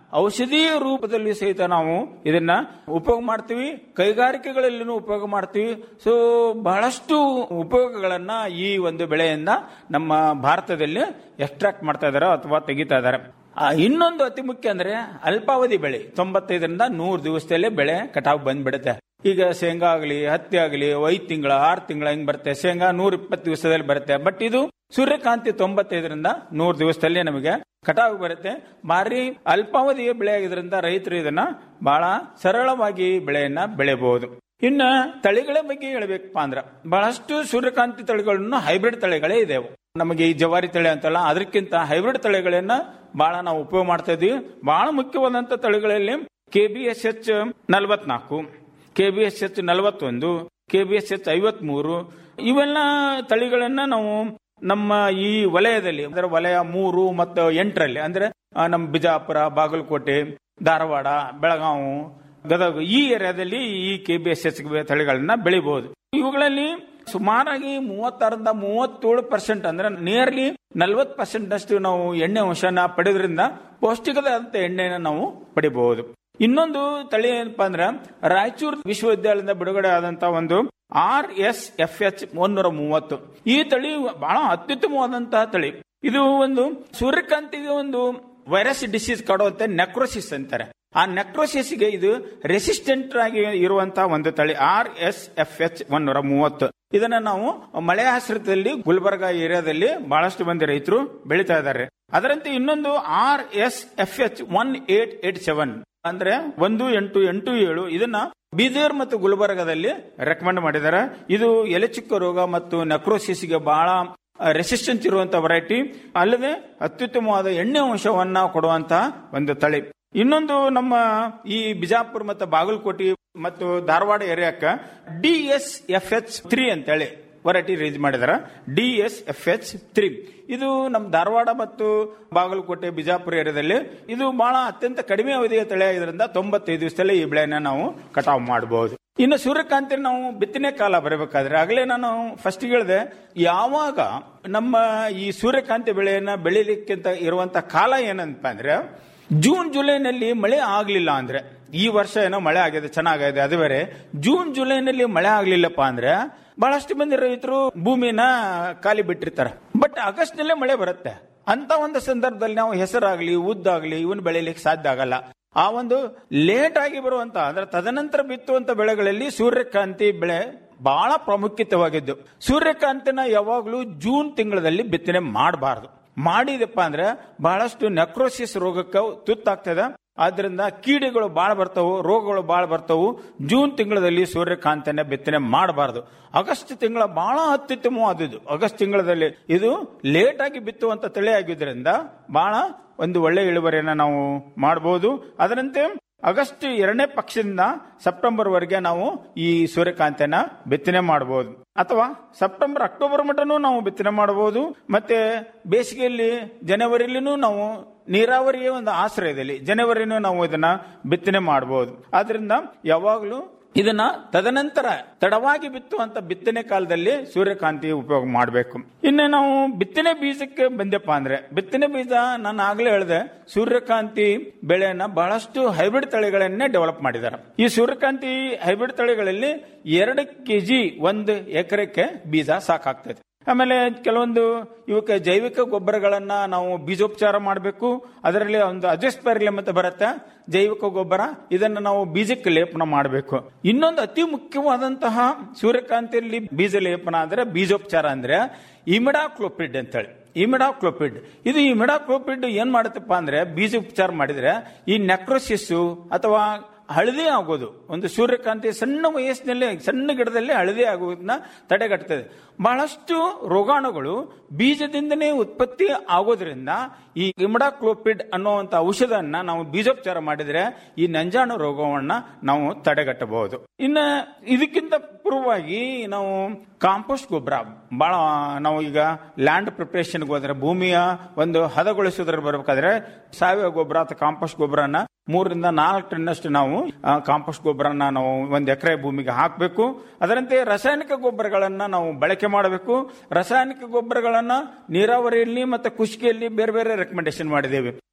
Speaker 17: ಔಷಧೀಯ ರೂಪದಲ್ಲಿ ಸಹಿತ ನಾವು ಇದನ್ನ ಉಪಯೋಗ ಮಾಡ್ತೀವಿ ಕೈಗಾರಿಕೆಗಳಲ್ಲಿನೂ ಉಪಯೋಗ ಮಾಡ್ತೀವಿ ಸೊ ಬಹಳಷ್ಟು ಉಪಯೋಗಗಳನ್ನ ಈ ಒಂದು ಬೆಳೆಯಿಂದ ನಮ್ಮ ಭಾರತದಲ್ಲಿ ಎಕ್ಸ್ಟ್ರಾಕ್ಟ್ ಮಾಡ್ತಾ ಇದಾರೆ ಅಥವಾ ತೆಗಿತಾ ಇದಾರೆ ಆ, ಇನ್ನೊಂದು ಅತಿ ಮುಖ್ಯ ಅಂದ್ರೆ ಅಲ್ಪಾವಧಿ ಬೆಳೆ ತೊಂಬತ್ತೈದರಿಂದ ನೂರು ದಿವಸದಲ್ಲೇ ಬೆಳೆ ಕಟಾವು ಬಂದ್ಬಿಡುತ್ತೆ ಈಗ ಶೇಂಗಾ ಆಗಲಿ ಹತ್ತಿ ಆಗಲಿ ಐದು ತಿಂಗಳ ಆರು ತಿಂಗಳ ಹಿಂಗ್ ಬರುತ್ತೆ ಶೇಂಗಾ ನೂರ ಇಪ್ಪತ್ತು ದಿವಸದಲ್ಲಿ ಬರುತ್ತೆ ಬಟ್ ಇದು ಸೂರ್ಯಕಾಂತಿ ತೊಂಬತ್ತೈದರಿಂದ ನೂರು ದಿವಸದಲ್ಲಿ ನಮಗೆ ಕಟಾವು ಬರುತ್ತೆ ಭಾರಿ ಅಲ್ಪಾವಧಿಯ ಬೆಳೆ ಆಗಿದ್ರಿಂದ ರೈತರು ಇದನ್ನ ಬಹಳ ಸರಳವಾಗಿ ಬೆಳೆಯನ್ನ ಬೆಳೆಯಬಹುದು ಇನ್ನ ತಳಿಗಳ ಬಗ್ಗೆ ಹೇಳ್ಬೇಕಪ್ಪ ಅಂದ್ರ ಬಹಳಷ್ಟು ಸೂರ್ಯಕಾಂತಿ ತಳಿಗಳನ್ನು ಹೈಬ್ರಿಡ್ ತಳಿಗಳೇ ಇದಾವೆ ನಮಗೆ ಈ ಜವಾರಿ ತಳಿ ಅಂತಲ್ಲ ಅದಕ್ಕಿಂತ ಹೈಬ್ರಿಡ್ ತಳಿಗಳನ್ನ ಬಹಳ ನಾವು ಉಪಯೋಗ ಮಾಡ್ತಾ ಇದೀವಿ ಬಹಳ ಮುಖ್ಯವಾದಂತ ತಳಿಗಳಲ್ಲಿ ಕೆ ಬಿ ಎಸ್ ಎಚ್ ನಲವತ್ನಾಲ್ಕು ಕೆ ಬಿ ಎಸ್ ಎಚ್ ನಲವತ್ತೊಂದು ಕೆ ಬಿ ಎಸ್ ಎಚ್ ಐವತ್ಮೂರು ಇವೆಲ್ಲ ತಳಿಗಳನ್ನ ನಾವು ನಮ್ಮ ಈ ವಲಯದಲ್ಲಿ ಅಂದ್ರೆ ವಲಯ ಮೂರು ಮತ್ತು ಎಂಟರಲ್ಲಿ ಅಂದ್ರೆ ಆ, ನಮ್ಮ ಬಿಜಾಪುರ ಬಾಗಲಕೋಟೆ ಧಾರವಾಡ ಬೆಳಗಾವಿ ಗದಗ ಈ ಏರಿಯಾದಲ್ಲಿ ಈ ಕೆ ಬಿ ಎಸ್ ಎಚ್ ತಳಿಗಳನ್ನ ಬೆಳಿಬಹುದು ಇವುಗಳಲ್ಲಿ ಸುಮಾರಾಗಿ ಮೂವತ್ತಾರರಿಂದ ಮೂವತ್ತೇಳು ಪರ್ಸೆಂಟ್ ಅಂದ್ರೆ ನಿಯರ್ಲಿ ನಲ್ವತ್ ಪರ್ಸೆಂಟ್ ಅಷ್ಟು ನಾವು ಎಣ್ಣೆ ಅಂಶನ ಪಡೆದ್ರಿಂದ ಪೌಷ್ಟಿಕವಾದಂತ ಎಣ್ಣೆನ ನಾವು ಪಡಿಬಹುದು ಇನ್ನೊಂದು ತಳಿ ಏನಪ್ಪಾ ಅಂದ್ರೆ ರಾಯಚೂರು ವಿಶ್ವವಿದ್ಯಾಲಯದಿಂದ ಬಿಡುಗಡೆ ಆದಂತ ಒಂದು ಆರ್ ಎಸ್ ಎಫ್ ಎಚ್ ಒಂದೂರ ಮೂವತ್ತು ಈ ತಳಿ ಬಹಳ ಅತ್ಯುತ್ತಮವಾದಂತಹ ತಳಿ ಇದು ಒಂದು ಸೂರ್ಯಕಾಂತಿಗೆ ಒಂದು ವೈರಸ್ ಡಿಸೀಸ್ ಕಾಡುವಂತೆ ನೆಕ್ರೋಸಿಸ್ ಅಂತಾರೆ ಆ ನೆಕ್ರೋಸಿಸ್ಗೆ ಇದು ರೆಸಿಸ್ಟೆಂಟ್ ಆಗಿ ಇರುವಂತಹ ಒಂದು ತಳಿ ಆರ್ ಎಸ್ ಎಫ್ ಎಚ್ ಒನ್ನೂರ ಮೂವತ್ತು ಇದನ್ನ ನಾವು ಮಳೆ ಆಶ್ರಿತದಲ್ಲಿ ಗುಲ್ಬರ್ಗ ಏರಿಯಾದಲ್ಲಿ ಬಹಳಷ್ಟು ಮಂದಿ ರೈತರು ಬೆಳೀತಾ ಇದ್ದಾರೆ ಅದರಂತೆ ಇನ್ನೊಂದು R S F H one eight eight seven ಅಂದ್ರೆ ಒಂದು ಎಂಟು ಎಂಟು ಏಳು ಇದನ್ನ ಬೀದರ್ ಮತ್ತು ಗುಲ್ಬರ್ಗದಲ್ಲಿ ರೆಕಮೆಂಡ್ ಮಾಡಿದ್ದಾರೆ ಇದು ಎಲೆಚುಕ್ಕ ರೋಗ ಮತ್ತು ನೆಕ್ರೋಸಿಸ್ಗೆ ಬಹಳ ರೆಸಿಸ್ಟೆನ್ಸ್ ಇರುವಂತಹ ವೆರೈಟಿ ಅಲ್ಲದೆ ಅತ್ಯುತ್ತಮವಾದ ಎಣ್ಣೆ ಅಂಶವನ್ನ ಕೊಡುವಂತಹ ಒಂದು ತಳಿ ಇನ್ನೊಂದು ನಮ್ಮ ಈ ಬಿಜಾಪುರ ಮತ್ತು ಬಾಗಲಕೋಟೆ ಮತ್ತು ಧಾರವಾಡ ಏರಿಯಾಕ್ಕ D S F H three ಅಂತೇಳಿ ವೆರೈಟಿ ರಿಲೀಸ್ ಮಾಡಿದಾರ D S F H three ಇದು ನಮ್ಮ ಧಾರವಾಡ ಮತ್ತು ಬಾಗಲಕೋಟೆ ಬಿಜಾಪುರ ಏರಿಯಾದಲ್ಲಿ ಇದು ಬಹಳ ಅತ್ಯಂತ ಕಡಿಮೆ ಅವಧಿಯ ತಳಿ ಆಗಿದ್ರಿಂದ ತೊಂಬತ್ತೈದು ದಿವಸದಲ್ಲಿ ಈ ಬೆಳೆನ ನಾವು ಕಟಾವು ಮಾಡಬಹುದು ಇನ್ನು ಸೂರ್ಯಕಾಂತಿ ನಾವು ಬಿತ್ತನೆ ಕಾಲ ಬರಬೇಕಾದ್ರೆ ಆಗಲೇ ನಾನು ಫಸ್ಟ್ ಹೇಳಿದೆ ಯಾವಾಗ ನಮ್ಮ ಈ ಸೂರ್ಯಕಾಂತಿ ಬೆಳೆಯನ್ನ ಬೆಳಿಲಿಕ್ಕಿಂತ ಇರುವಂತ ಕಾಲ ಏನಂತ ಅಂದ್ರೆ ಜೂನ್ ಜುಲೈನಲ್ಲಿ ಮಳೆ ಆಗ್ಲಿಲ್ಲ ಅಂದ್ರೆ ಈ ವರ್ಷ ಏನೋ ಮಳೆ ಆಗಿದೆ ಚೆನ್ನಾಗಿದೆ ಅದು ಬೇರೆ ಜೂನ್ ಜುಲೈನಲ್ಲಿ ಮಳೆ ಆಗ್ಲಿಲ್ಲಪ್ಪ ಅಂದ್ರೆ ಬಹಳಷ್ಟು ಮಂದಿ ರೈತರು ಭೂಮಿನ ಖಾಲಿ ಬಿಟ್ಟಿರ್ತಾರೆ ಬಟ್ ಆಗಸ್ಟ್ ನಲ್ಲೇ ಮಳೆ ಬರುತ್ತೆ ಅಂತ ಒಂದು ಸಂದರ್ಭದಲ್ಲಿ ನಾವು ಹೆಸರಾಗ್ಲಿ ಉದ್ದಾಗ್ಲಿ ಇವನ್ ಬೆಳಿಲಿಕ್ಕೆ ಸಾಧ್ಯ ಆಗಲ್ಲ ಆ ಒಂದು ಲೇಟ್ ಆಗಿ ಬರುವಂತ ಅಂದ್ರೆ ತದನಂತರ ಬಿತ್ತುವಂತ ಬೆಳೆಗಳಲ್ಲಿ ಸೂರ್ಯಕಾಂತಿ ಬೆಳೆ ಬಹಳ ಪ್ರಾಮುಖ್ಯತೆವಾಗಿದ್ದು ಸೂರ್ಯಕಾಂತಿನ ಯಾವಾಗಲೂ ಜೂನ್ ತಿಂಗಳಲ್ಲಿ ಬಿತ್ತನೆ ಮಾಡಬಾರದು ಮಾಡಿದಪ್ಪ ಅಂದ್ರೆ ಬಹಳಷ್ಟು ನೆಕ್ರೋಸಿಸ್ ರೋಗಕ್ಕೆ ತುತ್ತಾಗ್ತದೆ ಆದ್ರಿಂದ ಕೀಡೆಗಳು ಬಾಳ ಬರ್ತಾವು ರೋಗಗಳು ಬಾಳ ಬರ್ತಾವು ಜೂನ್ ತಿಂಗಳಲ್ಲಿ ಸೂರ್ಯಕಾಂತನ ಬಿತ್ತನೆ ಮಾಡಬಾರದು ಆಗಸ್ಟ್ ತಿಂಗಳ ಬಹಳ ಅತ್ಯುತ್ತಮವಾದದ್ದು ಆಗಸ್ಟ್ ತಿಂಗಳಲ್ಲಿ ಇದು ಲೇಟ್ ಆಗಿ ಬಿತ್ತುವಂತ ತಳಿ ಆಗಿದ್ರಿಂದ ಬಹಳ ಒಂದು ಒಳ್ಳೆ ಇಳುವರಿಯನ್ನ ನಾವು ಮಾಡಬಹುದು ಅದರಂತೆ ಆಗಸ್ಟ್ ಎರಡನೇ ಪಕ್ಷದಿಂದ ಸೆಪ್ಟೆಂಬರ್ ವರೆಗೆ ನಾವು ಈ ಸೂರ್ಯಕಾಂತಿಯನ್ನ ಬಿತ್ತನೆ ಮಾಡಬಹುದು ಅಥವಾ ಸೆಪ್ಟೆಂಬರ್ ಅಕ್ಟೋಬರ್ ಮಟನೂ ನಾವು ಬಿತ್ತನೆ ಮಾಡಬಹುದು ಮತ್ತೆ ಬೇಸಿಗೆಯಲ್ಲಿ ಜನವರಿಲಿನೂ ನಾವು ನೀರಾವರಿಯ ಒಂದು ಆಶ್ರಯದಲ್ಲಿ ಜನವರಿನೂ ನಾವು ಇದನ್ನ ಬಿತ್ತನೆ ಮಾಡಬಹುದು ಆದ್ರಿಂದ ಯಾವಾಗಲೂ ಇದನ್ನ ತದನಂತರ ತಡವಾಗಿ ಬಿತ್ತುವಂತ ಬಿತ್ತನೆ ಕಾಲದಲ್ಲಿ ಸೂರ್ಯಕಾಂತಿ ಉಪಯೋಗ ಮಾಡಬೇಕು ಇನ್ನು ನಾವು ಬಿತ್ತನೆ ಬೀಜಕ್ಕೆ ಬಂದೆಪ್ಪ ಅಂದ್ರೆ ಬಿತ್ತನೆ ಬೀಜ ನಾನು ಆಗ್ಲೇ ಹೇಳಿದೆ ಸೂರ್ಯಕಾಂತಿ ಬೆಳೆಯನ್ನ ಬಹಳಷ್ಟು ಹೈಬ್ರಿಡ್ ತಳಿಗಳನ್ನೇ ಡೆವಲಪ್ ಮಾಡಿದ್ದಾರೆ ಈ ಸೂರ್ಯಕಾಂತಿ ಹೈಬ್ರಿಡ್ ತಳಿಗಳಲ್ಲಿ ಎರಡು ಕೆಜಿ ಒಂದು ಎಕರೆಕ್ಕೆ ಬೀಜ ಸಾಕಾಗ್ತದೆ ಆಮೇಲೆ ಕೆಲವೊಂದು ಇವಕ್ಕೆ ಜೈವಿಕ ಗೊಬ್ಬರಗಳನ್ನ ನಾವು ಬೀಜೋಪಚಾರ ಮಾಡಬೇಕು ಅದರಲ್ಲಿ ಒಂದು ಅಜಸ್ಪೈರ್ಲಮ್ ಅಂತ ಬರುತ್ತೆ ಜೈವಿಕ ಗೊಬ್ಬರ ಇದನ್ನು ನಾವು ಬೀಜಕ್ಕೆ ಲೇಪನ ಮಾಡಬೇಕು ಇನ್ನೊಂದು ಅತಿ ಮುಖ್ಯವಾದಂತಹ ಸೂರ್ಯಕಾಂತಿಯಲ್ಲಿ ಬೀಜ ಲೇಪನ ಅಂದ್ರೆ ಬೀಜೋಪಚಾರ ಅಂದ್ರೆ ಇಮಿಡಾಕ್ಲೋಪಿಡ್ ಅಂತೇಳಿ ಇಮಿಡಾಕ್ಲೋಪಿಡ್ ಇದು ಇಮಿಡಾಕ್ಲೋಪಿಡ್ ಏನ್ ಮಾಡುತ್ತಪ್ಪ ಅಂದ್ರೆ ಬೀಜೋಪಚಾರ ಮಾಡಿದ್ರೆ ಈ ನೆಕ್ರೋಸಿಸ್ ಅಥವಾ ಹಳದಿ ಆಗೋದು ಒಂದು ಸೂರ್ಯಕಾಂತಿ ಸಣ್ಣ ವಯಸ್ಸಿನಲ್ಲಿ ಸಣ್ಣ ಗಿಡದಲ್ಲಿ ಹಳದಿ ಆಗೋದನ್ನ ತಡೆಗಟ್ಟುತ್ತದೆ ಬಹಳಷ್ಟು ರೋಗಾಣುಗಳು ಬೀಜದಿಂದನೇ ಉತ್ಪತ್ತಿ ಆಗೋದ್ರಿಂದ ಈ ಇಮಡಾಕ್ಲೋಪಿಡ್ ಅನ್ನುವಂತ ಔಷಧವನ್ನ ನಾವು ಬೀಜೋಪಚಾರ ಮಾಡಿದ್ರೆ ಈ ನಂಜಾಣು ರೋಗವನ್ನ ನಾವು ತಡೆಗಟ್ಟಬಹುದು ಇನ್ನು ಇದಕ್ಕಿಂತ ಪೂರ್ವವಾಗಿ ನಾವು ಕಾಂಪೋಸ್ಟ್ ಗೊಬ್ಬರ ಬಹಳ ನಾವು ಈಗ ಲ್ಯಾಂಡ್ ಪ್ರಿಪರೇಷನ್ಗೆ ಹೋದ್ರೆ ಭೂಮಿಯ ಒಂದು ಹದಗೊಳಿಸೋದ್ರ ಬರ್ಬೇಕಾದ್ರೆ ಸಾವಯವ ಗೊಬ್ಬರ ಅಥವಾ ಕಾಂಪೋಸ್ಟ್ ಗೊಬ್ಬರನ ಮೂರರಿಂದ ನಾಲ್ಕು ಟನ್ನಷ್ಟು ನಾವು ಆ, ಕಾಂಪೋಸ್ಟ್ ಗೊಬ್ಬರನ ನಾವು ಒಂದು ಎಕರೆ ಭೂಮಿಗೆ ಹಾಕಬೇಕು ಅದರಂತೆ ರಾಸಾಯನಿಕ ಗೊಬ್ಬರಗಳನ್ನ ನಾವು ಬಳಕೆ ಮಾಡಬೇಕು ರಾಸಾಯನಿಕ ಗೊಬ್ಬರಗಳನ್ನ ನೀರಾವರಿಯಲ್ಲಿ ಮತ್ತೆ ಕೃಷಿಯಲ್ಲಿ ಬೇರೆ ಬೇರೆ ರೆಕಮೆಂಡೇಶನ್ ಮಾಡಿದ್ದೇವೆ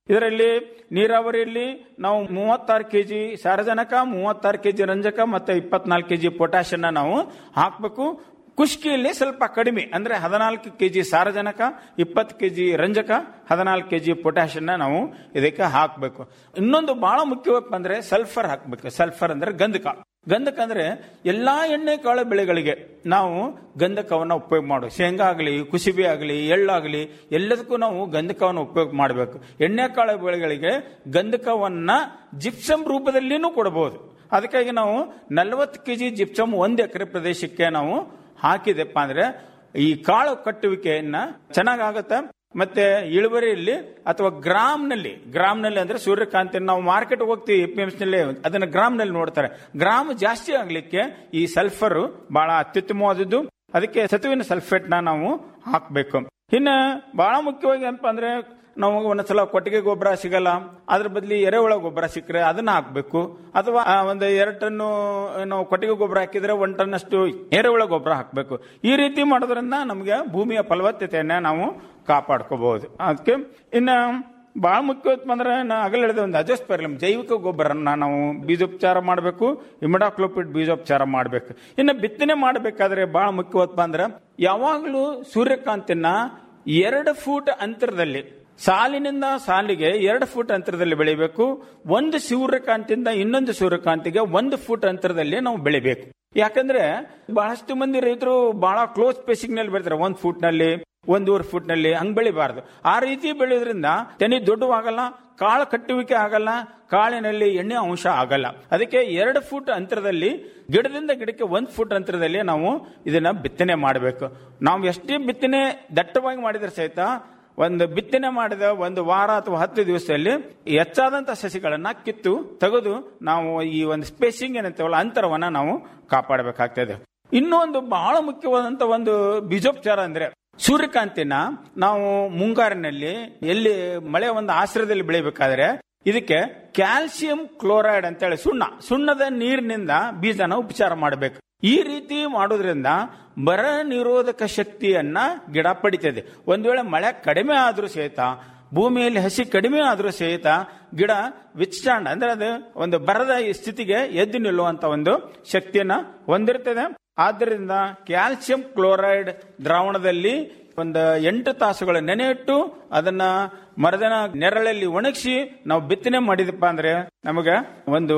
Speaker 17: ಇದರಲ್ಲಿ ನೀರಾವರಿಯಲ್ಲಿ ನಾವು ಮೂವತ್ತಾರು ಕೆಜಿ ಸಾರಜನಕ ಮೂವತ್ತಾರು ಕೆಜಿ ರಂಜಕ ಮತ್ತೆ ಇಪ್ಪತ್ನಾಲ್ಕು ಕೆಜಿ ಪೊಟ್ಯಾಷನ್ನ ನಾವು ಹಾಕಬೇಕು ಕುಷ್ಕಿಯಲ್ಲಿ ಸ್ವಲ್ಪ ಕಡಿಮೆ ಅಂದ್ರೆ ಹದಿನಾಲ್ಕು ಕೆಜಿ ಸಾರಜನಕ ಇಪ್ಪತ್ತು ಕೆಜಿ ರಂಜಕ ಹದಿನಾಲ್ಕು ಕೆಜಿ ಪೊಟ್ಯಾಷನ್ನ ನಾವು ಇದಕ್ಕೆ ಹಾಕಬೇಕು ಇನ್ನೊಂದು ಬಹಳ ಮುಖ್ಯವಾಗಿ ಅಂದ್ರೆ ಸಲ್ಫರ್ ಹಾಕಬೇಕು ಸಲ್ಫರ್ ಅಂದ್ರೆ ಗಂಧಕ ಗಂಧಕ ಅಂದ್ರೆ ಎಲ್ಲಾ ಎಣ್ಣೆ ಕಾಳು ಬೆಳೆಗಳಿಗೆ ನಾವು ಗಂಧಕವನ್ನ ಉಪಯೋಗ ಮಾಡು ಶೇಂಗಾ ಆಗಲಿ ಕುಸಿಬಿ ಆಗಲಿ ಎಳ್ಳಾಗಲಿ ಎಲ್ಲದಕ್ಕೂ ನಾವು ಗಂಧಕವನ್ನು ಉಪಯೋಗ ಮಾಡಬೇಕು ಎಣ್ಣೆ ಕಾಳು ಬೆಳೆಗಳಿಗೆ ಗಂಧಕವನ್ನ ಜಿಪ್ಸಮ್ ರೂಪದಲ್ಲಿನೂ ಕೊಡಬಹುದು ಅದಕ್ಕಾಗಿ ನಾವು ನಲವತ್ತು ಕೆಜಿ ಜಿಪ್ಸಮ್ ಒಂದು ಎಕರೆ ಪ್ರದೇಶಕ್ಕೆ ನಾವು ಹಾಕಿದೆಪ್ಪ ಅಂದ್ರೆ ಈ ಕಾಳು ಕಟ್ಟುವಿಕೆಯನ್ನ ಚೆನ್ನಾಗಾಗತ್ತೆ ಮತ್ತೆ ಇಳುವರಿಯಲ್ಲಿ ಅಥವಾ ಗ್ರಾಮ್ನಲ್ಲಿ ಗ್ರಾಮ್ನಲ್ಲಿ ಅಂದ್ರೆ ಸೂರ್ಯಕಾಂತಿ ನಾವು ಮಾರ್ಕೆಟ್ ಹೋಗ್ತೀವಿ ಎ ಪಿ ಎಂ ನಲ್ಲಿ ಅದನ್ನ ಗ್ರಾಮ್ನಲ್ಲಿ ನೋಡ್ತಾರೆ ಗ್ರಾಮ್ ಜಾಸ್ತಿ ಆಗ್ಲಿಕ್ಕೆ ಈ ಸಲ್ಫರ್ ಬಹಳ ಅತ್ಯುತ್ತಮವಾದದ್ದು ಅದಕ್ಕೆ ಸತುವಿನ ಸಲ್ಫೇಟ್ ನ ನಾವು ಹಾಕಬೇಕು ಇನ್ನ ಬಹಳ ಮುಖ್ಯವಾಗಿ ಏನಪ್ಪಾ ಅಂದ್ರೆ ನಾವು ಒಂದ್ಸಲ ಕೊಟ್ಟಿಗೆ ಗೊಬ್ಬರ ಸಿಗಲ್ಲ ಅದ್ರ ಬದಲಿ ಎರೆಹುಳ ಗೊಬ್ಬರ ಸಿಕ್ಕರೆ ಅದನ್ನ ಹಾಕ್ಬೇಕು ಅಥವಾ ಆ, ಒಂದು ಎರಡು ಟನ್ನು ನಾವು ಕೊಟ್ಟಿಗೆ ಗೊಬ್ಬರ ಹಾಕಿದ್ರೆ ಒಂದ್ ಟನ್ ಅಷ್ಟು ಎರೆಹುಳ ಗೊಬ್ಬರ ಹಾಕಬೇಕು ಈ ರೀತಿ ಮಾಡೋದ್ರಿಂದ ನಮಗೆ ಭೂಮಿಯ ಫಲವತ್ತತೆಯನ್ನ ನಾವು ಕಾಪಾಡ್ಕೋಬಹುದು ಅದಕ್ಕೆ ಇನ್ನ ಬಹಳ ಮುಖ್ಯವಾದ ಅಂದ್ರೆ ನಾ ಆಗಲೇ ಹೇಳಿದ ಒಂದು ಅಜೋಸ್ಪೆರ್ಲಮ್ ಜೈವಿಕ ಗೊಬ್ಬರನ್ನ ನಾವು ಬೀಜೋಪಚಾರ ಮಾಡಬೇಕು ಇಮಿಡಾಕ್ಲೋಪಿಡ್ ಬೀಜೋಪಚಾರ ಮಾಡಬೇಕು ಇನ್ನು ಬಿತ್ತನೆ ಮಾಡಬೇಕಾದ್ರೆ ಬಹಳ ಮುಖ್ಯವಾದ ಅಂದ್ರೆ ಯಾವಾಗಲೂ ಸೂರ್ಯಕಾಂತಿನ ಎರಡು ಫೂಟ್ ಅಂತರದಲ್ಲಿ ಸಾಲಿನಿಂದ ಸಾಲಿಗೆ ಎರಡು ಫೂಟ್ ಅಂತರದಲ್ಲಿ ಬೆಳಿಬೇಕು ಒಂದು ಸೂರ್ಯಕಾಂತಿಯಿಂದ ಇನ್ನೊಂದು ಸೂರ್ಯಕಾಂತಿಗೆ ಒಂದು ಫೂಟ್ ಅಂತರದಲ್ಲಿ ನಾವು ಬೆಳಿಬೇಕು ಯಾಕಂದ್ರೆ ಬಹಳಷ್ಟು ಮಂದಿ ರೈತರು ಬಹಳ ಕ್ಲೋಸ್ ಸ್ಪೇಸಿಂಗ್ ನಲ್ಲಿ ಬೆಳಿತಾರೆ ಒಂದ್ ಫೂಟ್ ನಲ್ಲಿ ಒಂದೂವರೆ ಫೂಟ್ ನಲ್ಲಿ ಹಂಗ್ ಬೆಳಿಬಾರ್ದು ಆ ರೀತಿ ಬೆಳೆಯೋದ್ರಿಂದ ತೆನಿ ದೊಡ್ಡವಾಗಲ್ಲ ಕಾಳು ಕಟ್ಟುವಿಕೆ ಆಗಲ್ಲ ಕಾಳಿನಲ್ಲಿ ಎಣ್ಣೆ ಅಂಶ ಆಗಲ್ಲ ಅದಕ್ಕೆ ಎರಡು ಫೂಟ್ ಅಂತರದಲ್ಲಿ ಗಿಡದಿಂದ ಗಿಡಕ್ಕೆ ಒಂದ್ ಫೂಟ್ ಅಂತರದಲ್ಲಿ ನಾವು ಇದನ್ನ ಬಿತ್ತನೆ ಮಾಡಬೇಕು ನಾವು ಎಷ್ಟೇ ಬಿತ್ತನೆ ದಟ್ಟವಾಗಿ ಮಾಡಿದ್ರೆ ಸಹಿತ ಒಂದು ಬಿತ್ತನೆ ಮಾಡಿದ ಒಂದು ವಾರ ಅಥವಾ ಹತ್ತು ದಿವಸದಲ್ಲಿ ಹೆಚ್ಚಾದಂತ ಸಸಿಗಳನ್ನ ಕಿತ್ತು ತೆಗೆದು ನಾವು ಈ ಒಂದು ಸ್ಪೇಸಿಂಗ್ ಏನಂತೇವಲ್ಲ ಅಂತರವನ್ನ ನಾವು ಕಾಪಾಡಬೇಕಾಗ್ತದೆ ಇನ್ನೂ ಒಂದು ಬಹಳ ಮುಖ್ಯವಾದಂತ ಒಂದು ಬೀಜೋಪಚಾರ ಅಂದ್ರೆ ಸೂರ್ಯಕಾಂತಿನ ನಾವು ಮುಂಗಾರಿನಲ್ಲಿ ಎಲ್ಲಿ ಮಳೆ ಒಂದು ಆಶ್ರಯದಲ್ಲಿ ಬೆಳಿಬೇಕಾದ್ರೆ ಇದಕ್ಕೆ ಕ್ಯಾಲ್ಸಿಯಂ ಕ್ಲೋರೈಡ್ ಅಂತ ಹೇಳಿ ಸುಣ್ಣ ಸುಣ್ಣದ ನೀರಿನಿಂದ ಬೀಜನ ಉಪಚಾರ ಮಾಡಬೇಕು ಈ ರೀತಿ ಮಾಡೋದ್ರಿಂದ ಬರ ನಿರೋಧಕ ಶಕ್ತಿಯನ್ನ ಗಿಡ ಪಡಿತದೆ ಒಂದ್ ವೇಳೆ ಮಳೆ ಕಡಿಮೆ ಆದ್ರೂ ಸಹಿತ ಭೂಮಿಯಲ್ಲಿ ಹಸಿ ಕಡಿಮೆ ಆದ್ರೂ ಸಹಿತ ಗಿಡ ವಿಚ್ಚಾಂಡ್ ಅಂದ್ರೆ ಅದು ಒಂದು ಬರದ ಈ ಸ್ಥಿತಿಗೆ ಎದ್ದು ನಿಲ್ಲುವಂತ ಒಂದು ಶಕ್ತಿಯನ್ನ ಹೊಂದಿರ್ತದೆ ಆದ್ದರಿಂದ ಕ್ಯಾಲ್ಸಿಯಂ ಕ್ಲೋರೈಡ್ ದ್ರಾವಣದಲ್ಲಿ ಒಂದು ಎಂಟು ತಾಸುಗಳ ನೆನೆ ಇಟ್ಟು ಅದನ್ನ ಮರದನ ನೆರಳಲ್ಲಿ ಒಣಗಿಸಿ ನಾವು ಬಿತ್ತನೆ ಮಾಡಿದಪ್ಪ ಅಂದ್ರೆ ನಮಗೆ ಒಂದು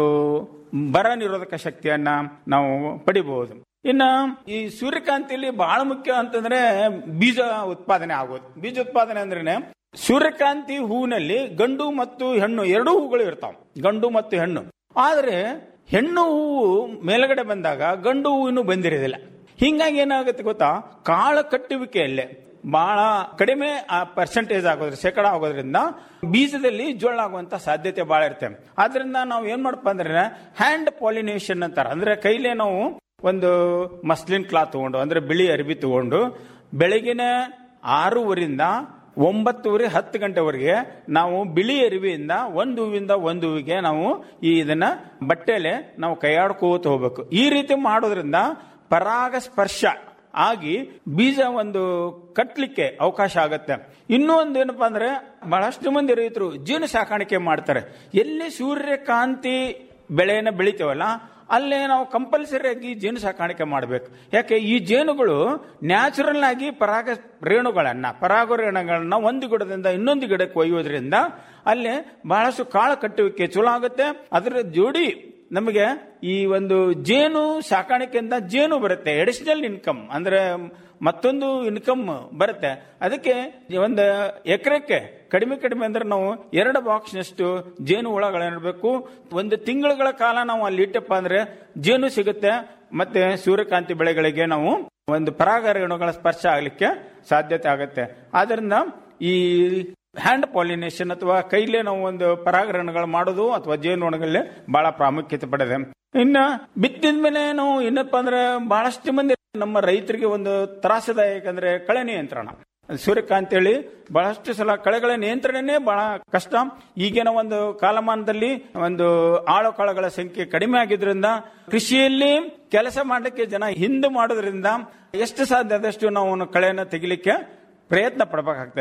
Speaker 17: ಬರ ನಿರೋಧಕ ಶಕ್ತಿಯನ್ನ ನಾವು ಪಡಿಬಹುದು ಇನ್ನ ಈ ಸೂರ್ಯಕಾಂತಿಯಲ್ಲಿ ಬಹಳ ಮುಖ್ಯ ಅಂತಂದ್ರೆ ಬೀಜ ಉತ್ಪಾದನೆ ಆಗೋದು ಬೀಜ ಉತ್ಪಾದನೆ ಅಂದ್ರೆ ಸೂರ್ಯಕಾಂತಿ ಹೂವಿನಲ್ಲಿ ಗಂಡು ಮತ್ತು ಹೆಣ್ಣು ಎರಡೂ ಹೂಗಳು ಇರ್ತಾವ ಗಂಡು ಮತ್ತು ಹೆಣ್ಣು ಆದ್ರೆ ಹೆಣ್ಣು ಹೂವು ಮೇಲ್ಗಡೆ ಬಂದಾಗ ಗಂಡು ಹೂವು ಇನ್ನೂ ಬಂದಿರೋದಿಲ್ಲ ಹಿಂಗಾಗಿ ಏನಾಗುತ್ತೆ ಗೊತ್ತಾ ಕಾಳ ಕಟ್ಟುವಿಕೆಯಲ್ಲೇ ಬಹಳ ಕಡಿಮೆ ಪರ್ಸೆಂಟೇಜ್ ಆಗೋದ್ರ ಶೇಕಡ ಆಗೋದ್ರಿಂದ ಬೀಜದಲ್ಲಿ ಜೋಳ ಆಗುವಂತ ಸಾಧ್ಯತೆ ಬಹಳ ಇರುತ್ತೆ ಆದ್ರಿಂದ ನಾವು ಏನ್ ಮಾಡಪ್ಪ ಅಂದ್ರೆ ಹ್ಯಾಂಡ್ ಪಾಲಿನೇಷನ್ ಅಂತಾರ ಅಂದ್ರೆ ಕೈಲೇ ನಾವು ಒಂದು ಮಸ್ಲಿನ್ ಕ್ಲಾತ್ ತಗೊಂಡು ಅಂದ್ರೆ ಬಿಳಿ ಅರಿವಿ ತಗೊಂಡು ಬೆಳಗಿನ ಆರೂವರಿಂದ ಒಂಬತ್ತುವರೆ ಹತ್ತು ಗಂಟೆವರೆಗೆ ನಾವು ಬಿಳಿ ಅರಿವಿಯಿಂದ ಒಂದು ಹೂವಿಂದ ಒಂದು ಹೂವಿಗೆ ನಾವು ಈ ಇದನ್ನ ಬಟ್ಟೆಲೆ ನಾವು ಕೈಯಾಡ್ಕೋತ ಹೋಗ್ಬೇಕು ಈ ರೀತಿ ಮಾಡೋದ್ರಿಂದ ಪರಾಗ ಸ್ಪರ್ಶ ಆಗಿ ಬೀಜ ಒಂದು ಕಟ್ಲಿಕ್ಕೆ ಅವಕಾಶ ಆಗತ್ತೆ ಇನ್ನೂ ಒಂದು ಏನಪ್ಪಾ ಅಂದ್ರೆ ಬಹಳಷ್ಟು ಮಂದಿ ರೈತರು ಜೇನು ಸಾಕಾಣಿಕೆ ಮಾಡ್ತಾರೆ ಎಲ್ಲಿ ಸೂರ್ಯಕಾಂತಿ ಬೆಳೆಯನ್ನ ಬೆಳಿತೇವಲ್ಲ ಅಲ್ಲೇ ನಾವು ಕಂಪಲ್ಸರಿ ಆಗಿ ಜೇನು ಸಾಕಾಣಿಕೆ ಮಾಡಬೇಕು ಯಾಕೆ ಈ ಜೇನುಗಳು ನ್ಯಾಚುರಲ್ ಆಗಿ ಪರಾಗ ರೇಣುಗಳನ್ನ ಪರಾಗ ರೇಣುಗಳನ್ನ ಒಂದು ಗಿಡದಿಂದ ಇನ್ನೊಂದು ಗಿಡಕ್ಕೆ ಒಯ್ಯೋದ್ರಿಂದ ಅಲ್ಲಿ ಬಹಳಷ್ಟು ಕಾಳು ಕಟ್ಟುವಿಕೆ ಚಲೋ ಆಗುತ್ತೆ ಅದರ ಜೋಡಿ ನಮಗೆ ಈ ಒಂದು ಜೇನು ಸಾಕಾಣಿಕೆಯಿಂದ ಜೇನು ಬರುತ್ತೆ ಎಡಿಷನಲ್ ಇನ್ಕಮ್ ಅಂದ್ರೆ ಮತ್ತೊಂದು ಇನ್ಕಮ್ ಬರುತ್ತೆ ಅದಕ್ಕೆ ಒಂದು ಎಕರೆಕ್ಕೆ ಕಡಿಮೆ ಕಡಿಮೆ ಅಂದ್ರೆ ನಾವು ಎರಡು ಬಾಕ್ಸ್ನಷ್ಟು ಜೇನು ಹುಳಗಳಿರಬೇಕು ಒಂದು ತಿಂಗಳುಗಳ ಕಾಲ ನಾವು ಅಲ್ಲಿ ಇಟ್ಟಪ್ಪ ಅಂದ್ರೆ ಜೇನು ಸಿಗುತ್ತೆ ಮತ್ತೆ ಸೂರ್ಯಕಾಂತಿ ಬೆಳೆಗಳಿಗೆ ನಾವು ಒಂದು ಪರಾಗ ರೇಣುಗಳ ಸ್ಪರ್ಶ ಆಗ್ಲಿಕ್ಕೆ ಸಾಧ್ಯತೆ ಆಗುತ್ತೆ ಆದ್ರಿಂದ ಈ ಹ್ಯಾಂಡ್ ಪಾಲಿನೇಷನ್ ಅಥವಾ ಕೈಲೇ ನಾವು ಒಂದು ಪರಾಗರಣಗಳು ಮಾಡೋದು ಅಥವಾ ಜೇನುನೊಣಗಳಲ್ಲಿ ಬಹಳ ಪ್ರಾಮುಖ್ಯತೆ ಪಡೆದೆ ಇನ್ನ ಬಿತ್ತಿದ ಮೇಲೆ ನಾವು ಏನಪ್ಪ ಅಂದ್ರೆ ಬಹಳಷ್ಟು ಮಂದಿ ನಮ್ಮ ರೈತರಿಗೆ ಒಂದು ತ್ರಾಸದಾಯಕ ಅಂದ್ರೆ ಕಳೆ ನಿಯಂತ್ರಣ ಸೂರ್ಯಕಾಂತಿ ಹೇಳಿ ಬಹಳಷ್ಟು ಸಲ ಕಳೆಗಳ ನಿಯಂತ್ರಣನೇ ಬಹಳ ಕಷ್ಟ ಈಗಿನ ಒಂದು ಕಾಲಮಾನದಲ್ಲಿ ಒಂದು ಆಳು ಕಾಳುಗಳ ಸಂಖ್ಯೆ ಕಡಿಮೆ ಆಗಿದ್ರಿಂದ ಕೃಷಿಯಲ್ಲಿ ಕೆಲಸ ಮಾಡಲಿಕ್ಕೆ ಜನ ಹಿಂದೆ ಮಾಡೋದ್ರಿಂದ ಎಷ್ಟು ಸಾಧ್ಯ ಆದಷ್ಟು ನಾವು ಕಳೆಯನ್ನು ತೆಗಿಲಿಕ್ಕೆ ಪ್ರಯತ್ನ ಪಡಬೇಕಾಗ್ತದೆ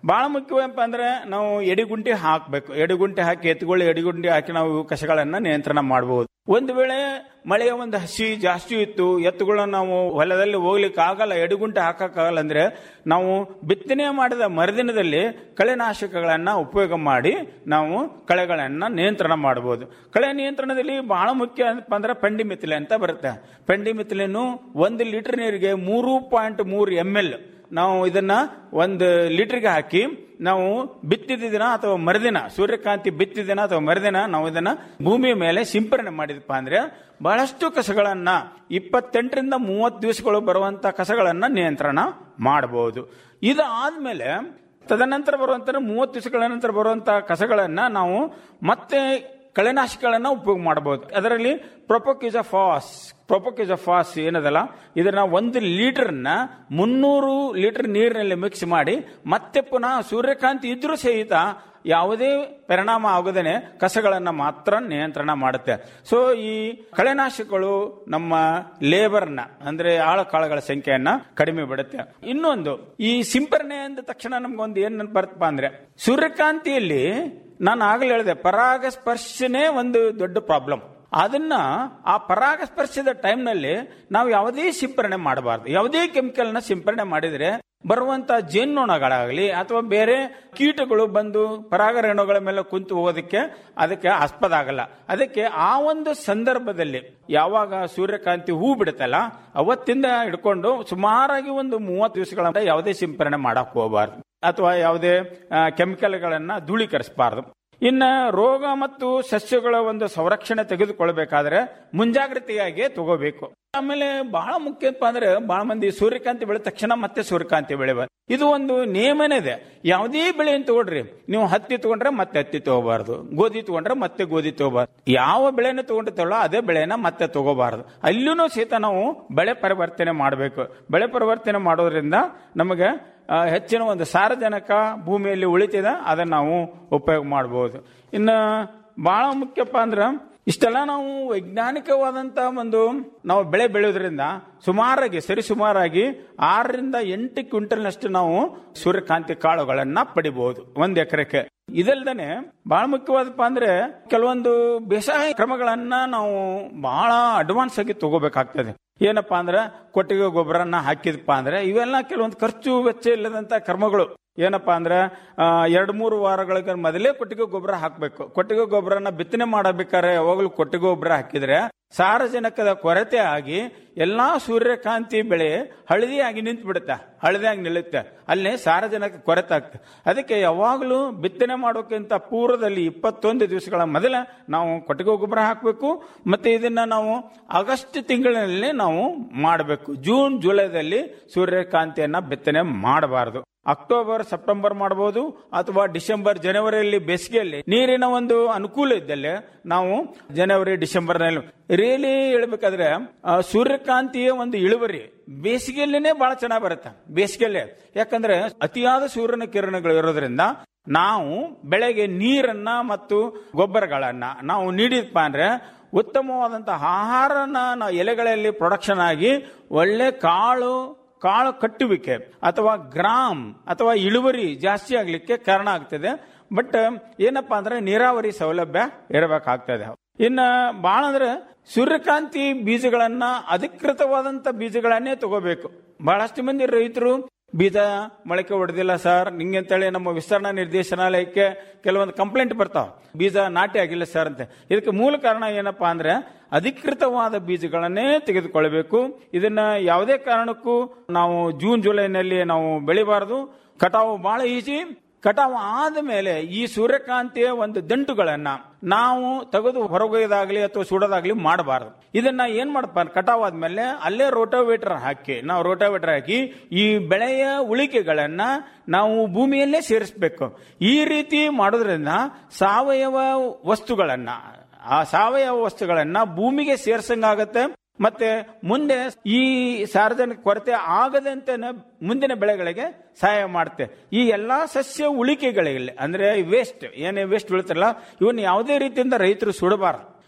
Speaker 17: ಬಹಳ ಮುಖ್ಯವೇನಪ್ಪ ಅಂದ್ರೆ ನಾವು ಎಡಿಗುಂಟಿ ಹಾಕಬೇಕು ಎಡಿಗುಂಟಿ ಹಾಕಿ ಎತ್ತುಗಳು ಎಡಿಗುಂಟಿ ಹಾಕಿ ನಾವು ಇವು ಕಸಗಳನ್ನ ನಿಯಂತ್ರಣ ಮಾಡಬಹುದು ಒಂದು ವೇಳೆ ಮಳೆಯ ಒಂದು ಹಸಿ ಜಾಸ್ತಿ ಇತ್ತು ಎತ್ತುಗಳನ್ನ ನಾವು ಹೊಲದಲ್ಲಿ ಹೋಗ್ಲಿಕ್ಕೆ ಆಗಲ್ಲ ಎಡಿಗುಂಟೆ ಹಾಕಕ್ಕಾಗಲ್ಲ ಅಂದ್ರೆ ನಾವು ಬಿತ್ತನೆ ಮಾಡಿದ ಮರುದಿನದಲ್ಲಿ ಕಳೆನಾಶಕಗಳನ್ನ ಉಪಯೋಗ ಮಾಡಿ ನಾವು ಕಳೆಗಳನ್ನ ನಿಯಂತ್ರಣ ಮಾಡಬಹುದು ಕಳೆ ನಿಯಂತ್ರಣದಲ್ಲಿ ಬಹಳ ಮುಖ್ಯ ಏನಪ್ಪ ಅಂದ್ರೆ ಪೆಂಡಿ ಮಿಥಿಲೆ ಅಂತ ಬರುತ್ತೆ ಪೆಂಡಿ ಮಿಥಿಲೆನು ಒಂದು ಲೀಟರ್ ನೀರಿಗೆ ಮೂರು ಪಾಯಿಂಟ್ ಮೂರು ಎಮ್ ಎಲ್ ನಾವು ಇದನ್ನ ಒಂದು ಲೀಟರ್ಗೆ ಹಾಕಿ ನಾವು ಬಿತ್ತಿದ ದಿನ ಅಥವಾ ಮರುದಿನ ಸೂರ್ಯಕಾಂತಿ ಬಿತ್ತಿದ ದಿನ ಅಥವಾ ಮರುದಿನ ನಾವು ಇದನ್ನ ಭೂಮಿಯ ಮೇಲೆ ಸಿಂಪರಣೆ ಮಾಡಿದಪ್ಪ ಅಂದ್ರೆ ಬಹಳಷ್ಟು ಕಸಗಳನ್ನ ಇಪ್ಪತ್ತೆಂಟರಿಂದ ಮೂವತ್ತು ದಿವಸಗಳು ಬರುವಂತ ಕಸಗಳನ್ನ ನಿಯಂತ್ರಣ ಮಾಡಬಹುದು ಇದಾದ್ಮೇಲೆ ತದನಂತರ ಬರುವಂತ ಮೂವತ್ತು ದಿವಸಗಳ ನಂತರ ಬರುವಂತ ಕಸಗಳನ್ನ ನಾವು ಮತ್ತೆ ಕಳೆನಾಶಕಗಳನ್ನ ಉಪಯೋಗ ಮಾಡಬಹುದು ಅದರಲ್ಲಿ ಪ್ರೊಪೊಕ್ಯೂಜಫಾಸ್ ಪ್ರೊಪೊಕ್ಯೂಜಫಾಸ್ ಏನದಲ್ಲ ಇದನ್ನ ಒಂದು ಲೀಟರ್ನ ಮುನ್ನೂರು ಲೀಟರ್ ನೀರಿನಲ್ಲಿ ಮಿಕ್ಸ್ ಮಾಡಿ ಮತ್ತೆ ಪುನಃ ಸೂರ್ಯಕಾಂತಿ ಇದ್ರೂ ಸಹಿತ ಯಾವುದೇ ಪರಿಣಾಮ ಆಗದೇನೆ ಕಸಗಳನ್ನ ಮಾತ್ರ ನಿಯಂತ್ರಣ ಮಾಡುತ್ತೆ ಸೊ ಈ ಕಳೆನಾಶಕಗಳು ನಮ್ಮ ಲೇಬರ್ನ ಅಂದ್ರೆ ಆಳ ಕಾಳುಗಳ ಸಂಖ್ಯೆಯನ್ನ ಕಡಿಮೆ ಬಿಡುತ್ತೆ ಇನ್ನೊಂದು ಈ ಸಿಂಪರಣೆ ಅಂದ ತಕ್ಷಣ ನಮ್ಗೊಂದು ಏನ್ ಬರ್ತಪ್ಪ ಅಂದ್ರೆ ಸೂರ್ಯಕಾಂತಿಯಲ್ಲಿ ನಾನು ಆಗಲೇ ಹೇಳಿದೆ ಪರಾಗಸ್ಪರ್ಶನೇ ಒಂದು ದೊಡ್ಡ ಪ್ರಾಬ್ಲಮ್ ಅದನ್ನ ಆ ಪರಾಗಸ್ಪರ್ಶದ ಟೈಮ್ನಲ್ಲಿ ನಾವು ಯಾವುದೇ ಸಿಂಪರಣೆ ಮಾಡಬಾರ್ದು ಯಾವುದೇ ಕೆಮಿಕಲ್ನ ಸಿಂಪರಣೆ ಮಾಡಿದ್ರೆ ಬರುವಂತ ಜೇನ್ನೊಣಗಳಾಗಲಿ ಅಥವಾ ಬೇರೆ ಕೀಟಗಳು ಬಂದು ಪರಾಗರೇಣುಗಳ ಮೇಲೆ ಕುಂತು ಹೋಗೋದಕ್ಕೆ ಅದಕ್ಕೆ ಆಸ್ಪದ ಆಗಲ್ಲ ಅದಕ್ಕೆ ಆ ಒಂದು ಸಂದರ್ಭದಲ್ಲಿ ಯಾವಾಗ ಸೂರ್ಯಕಾಂತಿ ಹೂ ಬಿಡುತ್ತಲ್ಲ ಅವತ್ತಿಂದ ಹಿಡ್ಕೊಂಡು ಸುಮಾರಾಗಿ ಒಂದು ಮೂವತ್ತು ದಿವಸಗಳ ಯಾವುದೇ ಸಿಂಪರಣೆ ಮಾಡಕ್ ಹೋಗಬಾರ್ದು ಅಥವಾ ಯಾವುದೇ ಕೆಮಿಕಲ್ಗಳನ್ನ ಧೂಳೀಕರಿಸಬಾರ್ದು ಇನ್ನ ರೋಗ ಮತ್ತು ಸಸ್ಯಗಳ ಒಂದು ಸಂರಕ್ಷಣೆ ತೆಗೆದುಕೊಳ್ಬೇಕಾದ್ರೆ ಮುಂಜಾಗ್ರತೆಯಾಗಿ ತಗೋಬೇಕು ಆಮೇಲೆ ಬಹಳ ಮುಖ್ಯಪ್ಪ ಅಂದ್ರೆ ಬಹಳ ಮಂದಿ ಸೂರ್ಯಕಾಂತಿ ಬೆಳೆದ ತಕ್ಷಣ ಮತ್ತೆ ಸೂರ್ಯಕಾಂತಿ ಬೆಳೆಬಾರ್ದು ಇದು ಒಂದು ನಿಯಮನೇ ಇದೆ ಯಾವುದೇ ಬೆಳೆಯನ್ನು ತಗೊಳ್ರಿ ನೀವು ಹತ್ತಿ ತಗೊಂಡ್ರೆ ಮತ್ತೆ ಹತ್ತಿ ತಗೋಬಾರ್ದು ಗೋಧಿ ತಗೊಂಡ್ರೆ ಮತ್ತೆ ಗೋಧಿ ತಗೋಬಾರ್ದು ಯಾವ ಬೆಳೆನ ತಗೊಂಡಿರ್ತೇವಲ್ಲ ಅದೇ ಬೆಳೆನ ಮತ್ತೆ ತಗೋಬಾರ್ದು ಅಲ್ಲೂ ಸಹಿತ ನಾವು ಬೆಳೆ ಪರಿವರ್ತನೆ ಮಾಡಬೇಕು ಬೆಳೆ ಪರಿವರ್ತನೆ ಮಾಡೋದ್ರಿಂದ ನಮಗೆ ಹೆಚ್ಚಿನ ಒಂದು ಸಾರಜನಕ ಭೂಮಿಯಲ್ಲಿ ಉಳಿತಿದೆ ಅದನ್ನ ನಾವು ಉಪಯೋಗ ಮಾಡಬಹುದು ಇನ್ನು ಬಹಳ ಮುಖ್ಯಪ್ಪ ಅಂದ್ರೆ ಇಷ್ಟೆಲ್ಲ ನಾವು ವೈಜ್ಞಾನಿಕವಾದಂತ ಒಂದು ನಾವು ಬೆಳೆ ಬೆಳೆಯೋದ್ರಿಂದ ಸುಮಾರಾಗಿ ಸರಿ ಸುಮಾರಾಗಿ ಆರರಿಂದ ಎಂಟು ಕ್ವಿಂಟಲ್ನಷ್ಟು ನಾವು ಸೂರ್ಯಕಾಂತಿ ಕಾಳುಗಳನ್ನ ಪಡಿಬಹುದು ಒಂದ್ ಎಕರೆಗೆ ಇದಲ್ದೇನೆ ಬಹಳ ಮುಖ್ಯವಾದಪ್ಪ ಅಂದ್ರೆ ಕೆಲವೊಂದು ಬೇಸಾಯ ಕ್ರಮಗಳನ್ನ ನಾವು ಬಹಳ ಅಡ್ವಾನ್ಸ್ ಆಗಿ ತಗೋಬೇಕಾಗ್ತದೆ ಏನಪ್ಪಾ ಅಂದ್ರೆ ಕೊಟ್ಟಿಗೆ ಗೊಬ್ಬರನ್ನ ಹಾಕಿದಪ್ಪ ಅಂದ್ರೆ ಇವೆಲ್ಲ ಕೆಲವೊಂದು ಖರ್ಚು ವೆಚ್ಚ ಇಲ್ಲದಂತ ಕ್ರಮಗಳು ಏನಪ್ಪಾ ಅಂದ್ರೆ ಎರಡು ಮೂರು ವಾರಗಳಿಗೆ ಮೊದಲೇ ಕೊಟ್ಟಿಗೆ ಗೊಬ್ಬರ ಹಾಕಬೇಕು ಕೊಟ್ಟಿಗೆ ಗೊಬ್ಬರನ ಬಿತ್ತನೆ ಮಾಡಬೇಕಾದ್ರೆ ಯಾವಾಗಲೂ ಕೊಟ್ಟಿಗೆ ಗೊಬ್ಬರ ಹಾಕಿದ್ರೆ ಸಾರಜನಕದ ಕೊರತೆ ಆಗಿ ಎಲ್ಲಾ ಸೂರ್ಯಕಾಂತಿ ಬೆಳೆ ಹಳದಿಯಾಗಿ ನಿಂತು ಬಿಡುತ್ತೆ ಹಳದಿಯಾಗಿ ನಿಲ್ಲುತ್ತೆ ಅಲ್ಲಿ ಸಾರಜನಕ ಕೊರತೆ ಆಗ್ತದೆ ಅದಕ್ಕೆ ಯಾವಾಗಲೂ ಬಿತ್ತನೆ ಮಾಡೋಕ್ಕಿಂತ ಪೂರ್ವದಲ್ಲಿ ಇಪ್ಪತ್ತೊಂದು ದಿವಸಗಳ ಮೊದಲ ನಾವು ಕೊಟ್ಟಿಗೆ ಗೊಬ್ಬರ ಹಾಕಬೇಕು ಮತ್ತೆ ಇದನ್ನ ನಾವು ಆಗಸ್ಟ್ ತಿಂಗಳಿನಲ್ಲಿ ನಾವು ಮಾಡಬೇಕು ಜೂನ್ ಜುಲೈದಲ್ಲಿ ಸೂರ್ಯಕಾಂತಿಯನ್ನ ಬಿತ್ತನೆ ಮಾಡಬಾರದು ಅಕ್ಟೋಬರ್ ಸೆಪ್ಟೆಂಬರ್ ಮಾಡಬಹುದು ಅಥವಾ ಡಿಸೆಂಬರ್ ಜನವರಿಯಲ್ಲಿ ಬೇಸಿಗೆಯಲ್ಲಿ ನೀರಿನ ಒಂದು ಅನುಕೂಲ ಇದ್ದಲ್ಲಿ ನಾವು ಜನವರಿ ಡಿಸೆಂಬರ್ ನಲ್ಲಿ ರಿಯಲಿ ಹೇಳ್ಬೇಕಾದ್ರೆ ಸೂರ್ಯಕಾಂತಿಯ ಒಂದು ಇಳುವರಿ ಬೇಸಿಗೆಯಲ್ಲೇನೆ ಬಹಳ ಚೆನ್ನಾಗಿ ಬರುತ್ತೆ ಬೇಸಿಗೆಯಲ್ಲೇ ಯಾಕಂದ್ರೆ ಅತಿಯಾದ ಸೂರ್ಯನ ಕಿರಣಗಳು ಇರೋದ್ರಿಂದ ನಾವು ಬೆಳೆಗೆ ನೀರನ್ನ ಮತ್ತು ಗೊಬ್ಬರಗಳನ್ನ ನಾವು ನೀಡಿದಪ್ಪ ಅಂದ್ರೆ ಉತ್ತಮವಾದಂತಹ ಆಹಾರನ ನಾವು ಎಲೆಗಳಲ್ಲಿ ಪ್ರೊಡಕ್ಷನ್ ಆಗಿ ಒಳ್ಳೆ ಕಾಳು ಕಾಳು ಕಟ್ಟುವಿಕೆ ಅಥವಾ ಗ್ರಾಮ್ ಅಥವಾ ಇಳುವರಿ ಜಾಸ್ತಿ ಆಗ್ಲಿಕ್ಕೆ ಕಾರಣ ಆಗ್ತದೆ ಬಟ್ ಏನಪ್ಪಾ ಅಂದ್ರೆ ನೀರಾವರಿ ಸೌಲಭ್ಯ ಇರಬೇಕಾಗ್ತದೆ ಇನ್ನ ಬಹಳ ಅಂದ್ರೆ ಸೂರ್ಯಕಾಂತಿ ಬೀಜಗಳನ್ನ ಅಧಿಕೃತವಾದಂತ ಬೀಜಗಳನ್ನೇ ತಗೋಬೇಕು ಬಹಳಷ್ಟು ಮಂದಿ ರೈತರು ಬೀಜ ಮೊಳಕೆ ಹೊಡೆದಿಲ್ಲ ಸರ್ ನಿಂಗೆ ಅಂತೇಳಿ ನಮ್ಮ ವಿಸ್ತರಣಾ ನಿರ್ದೇಶನಾಲಯಕ್ಕೆ ಕೆಲವೊಂದು ಕಂಪ್ಲೇಂಟ್ ಬರ್ತಾವ ಬೀಜ ನಾಟಿ ಆಗಿಲ್ಲ ಸರ್ ಅಂತ ಇದಕ್ಕೆ ಮೂಲ ಕಾರಣ ಏನಪ್ಪಾ ಅಂದ್ರೆ ಅಧಿಕೃತವಾದ ಬೀಜಗಳನ್ನೇ ತೆಗೆದುಕೊಳ್ಳಬೇಕು ಇದನ್ನ ಯಾವುದೇ ಕಾರಣಕ್ಕೂ ನಾವು ಜೂನ್ ಜುಲೈನಲ್ಲಿ ನಾವು ಬೆಳಿಬಾರದು ಕಟಾವು ಬಹಳ ಈಜಿ ಕಟಾವು ಆದ ಮೇಲೆ ಈ ಸೂರ್ಯಕಾಂತಿಯ ಒಂದು ದಂಟುಗಳನ್ನ ನಾವು ತೆಗೆದು ಹೊರಗೊಯ್ಯದಾಗ್ಲಿ ಅಥವಾ ಸುಡೋದಾಗ್ಲಿ ಮಾಡಬಾರದು ಇದನ್ನ ಏನ್ ಮಾಡಪ್ಪ ಕಟಾವ್ ಆದ್ಮೇಲೆ ಅಲ್ಲೇ ರೋಟೋವೇಟರ್ ಹಾಕಿ ನಾವು ರೋಟೋವೇಟರ್ ಹಾಕಿ ಈ ಬೆಳೆಯ ಉಳಿಕೆಗಳನ್ನ ನಾವು ಭೂಮಿಯಲ್ಲೇ ಸೇರಿಸಬೇಕು ಈ ರೀತಿ ಮಾಡೋದ್ರಿಂದ ಸಾವಯವ ವಸ್ತುಗಳನ್ನ ಆ ಸಾವಯವ ವಸ್ತುಗಳನ್ನ ಭೂಮಿಗೆ ಸೇರ್ಸಂಗಾಗತ್ತೆ ಮತ್ತೆ ಮುಂದೆ ಈ ಸಾರ್ವಜನಿಕ ಕೊರತೆ ಆಗದಂತೆ ಮುಂದಿನ ಬೆಳೆಗಳಿಗೆ ಸಹಾಯ ಮಾಡುತ್ತೆ ಈ ಎಲ್ಲಾ ಸಸ್ಯ ಉಳಿಕೆಗಳಿಗೆ ಅಂದ್ರೆ ವೇಸ್ಟ್ ಏನೇ ವೇಸ್ಟ್ ಬೀಳ್ತಾರಲ್ಲ ಇವನ್ನ ಯಾವುದೇ ರೀತಿಯಿಂದ ರೈತರು ಸುಡಬಾರದು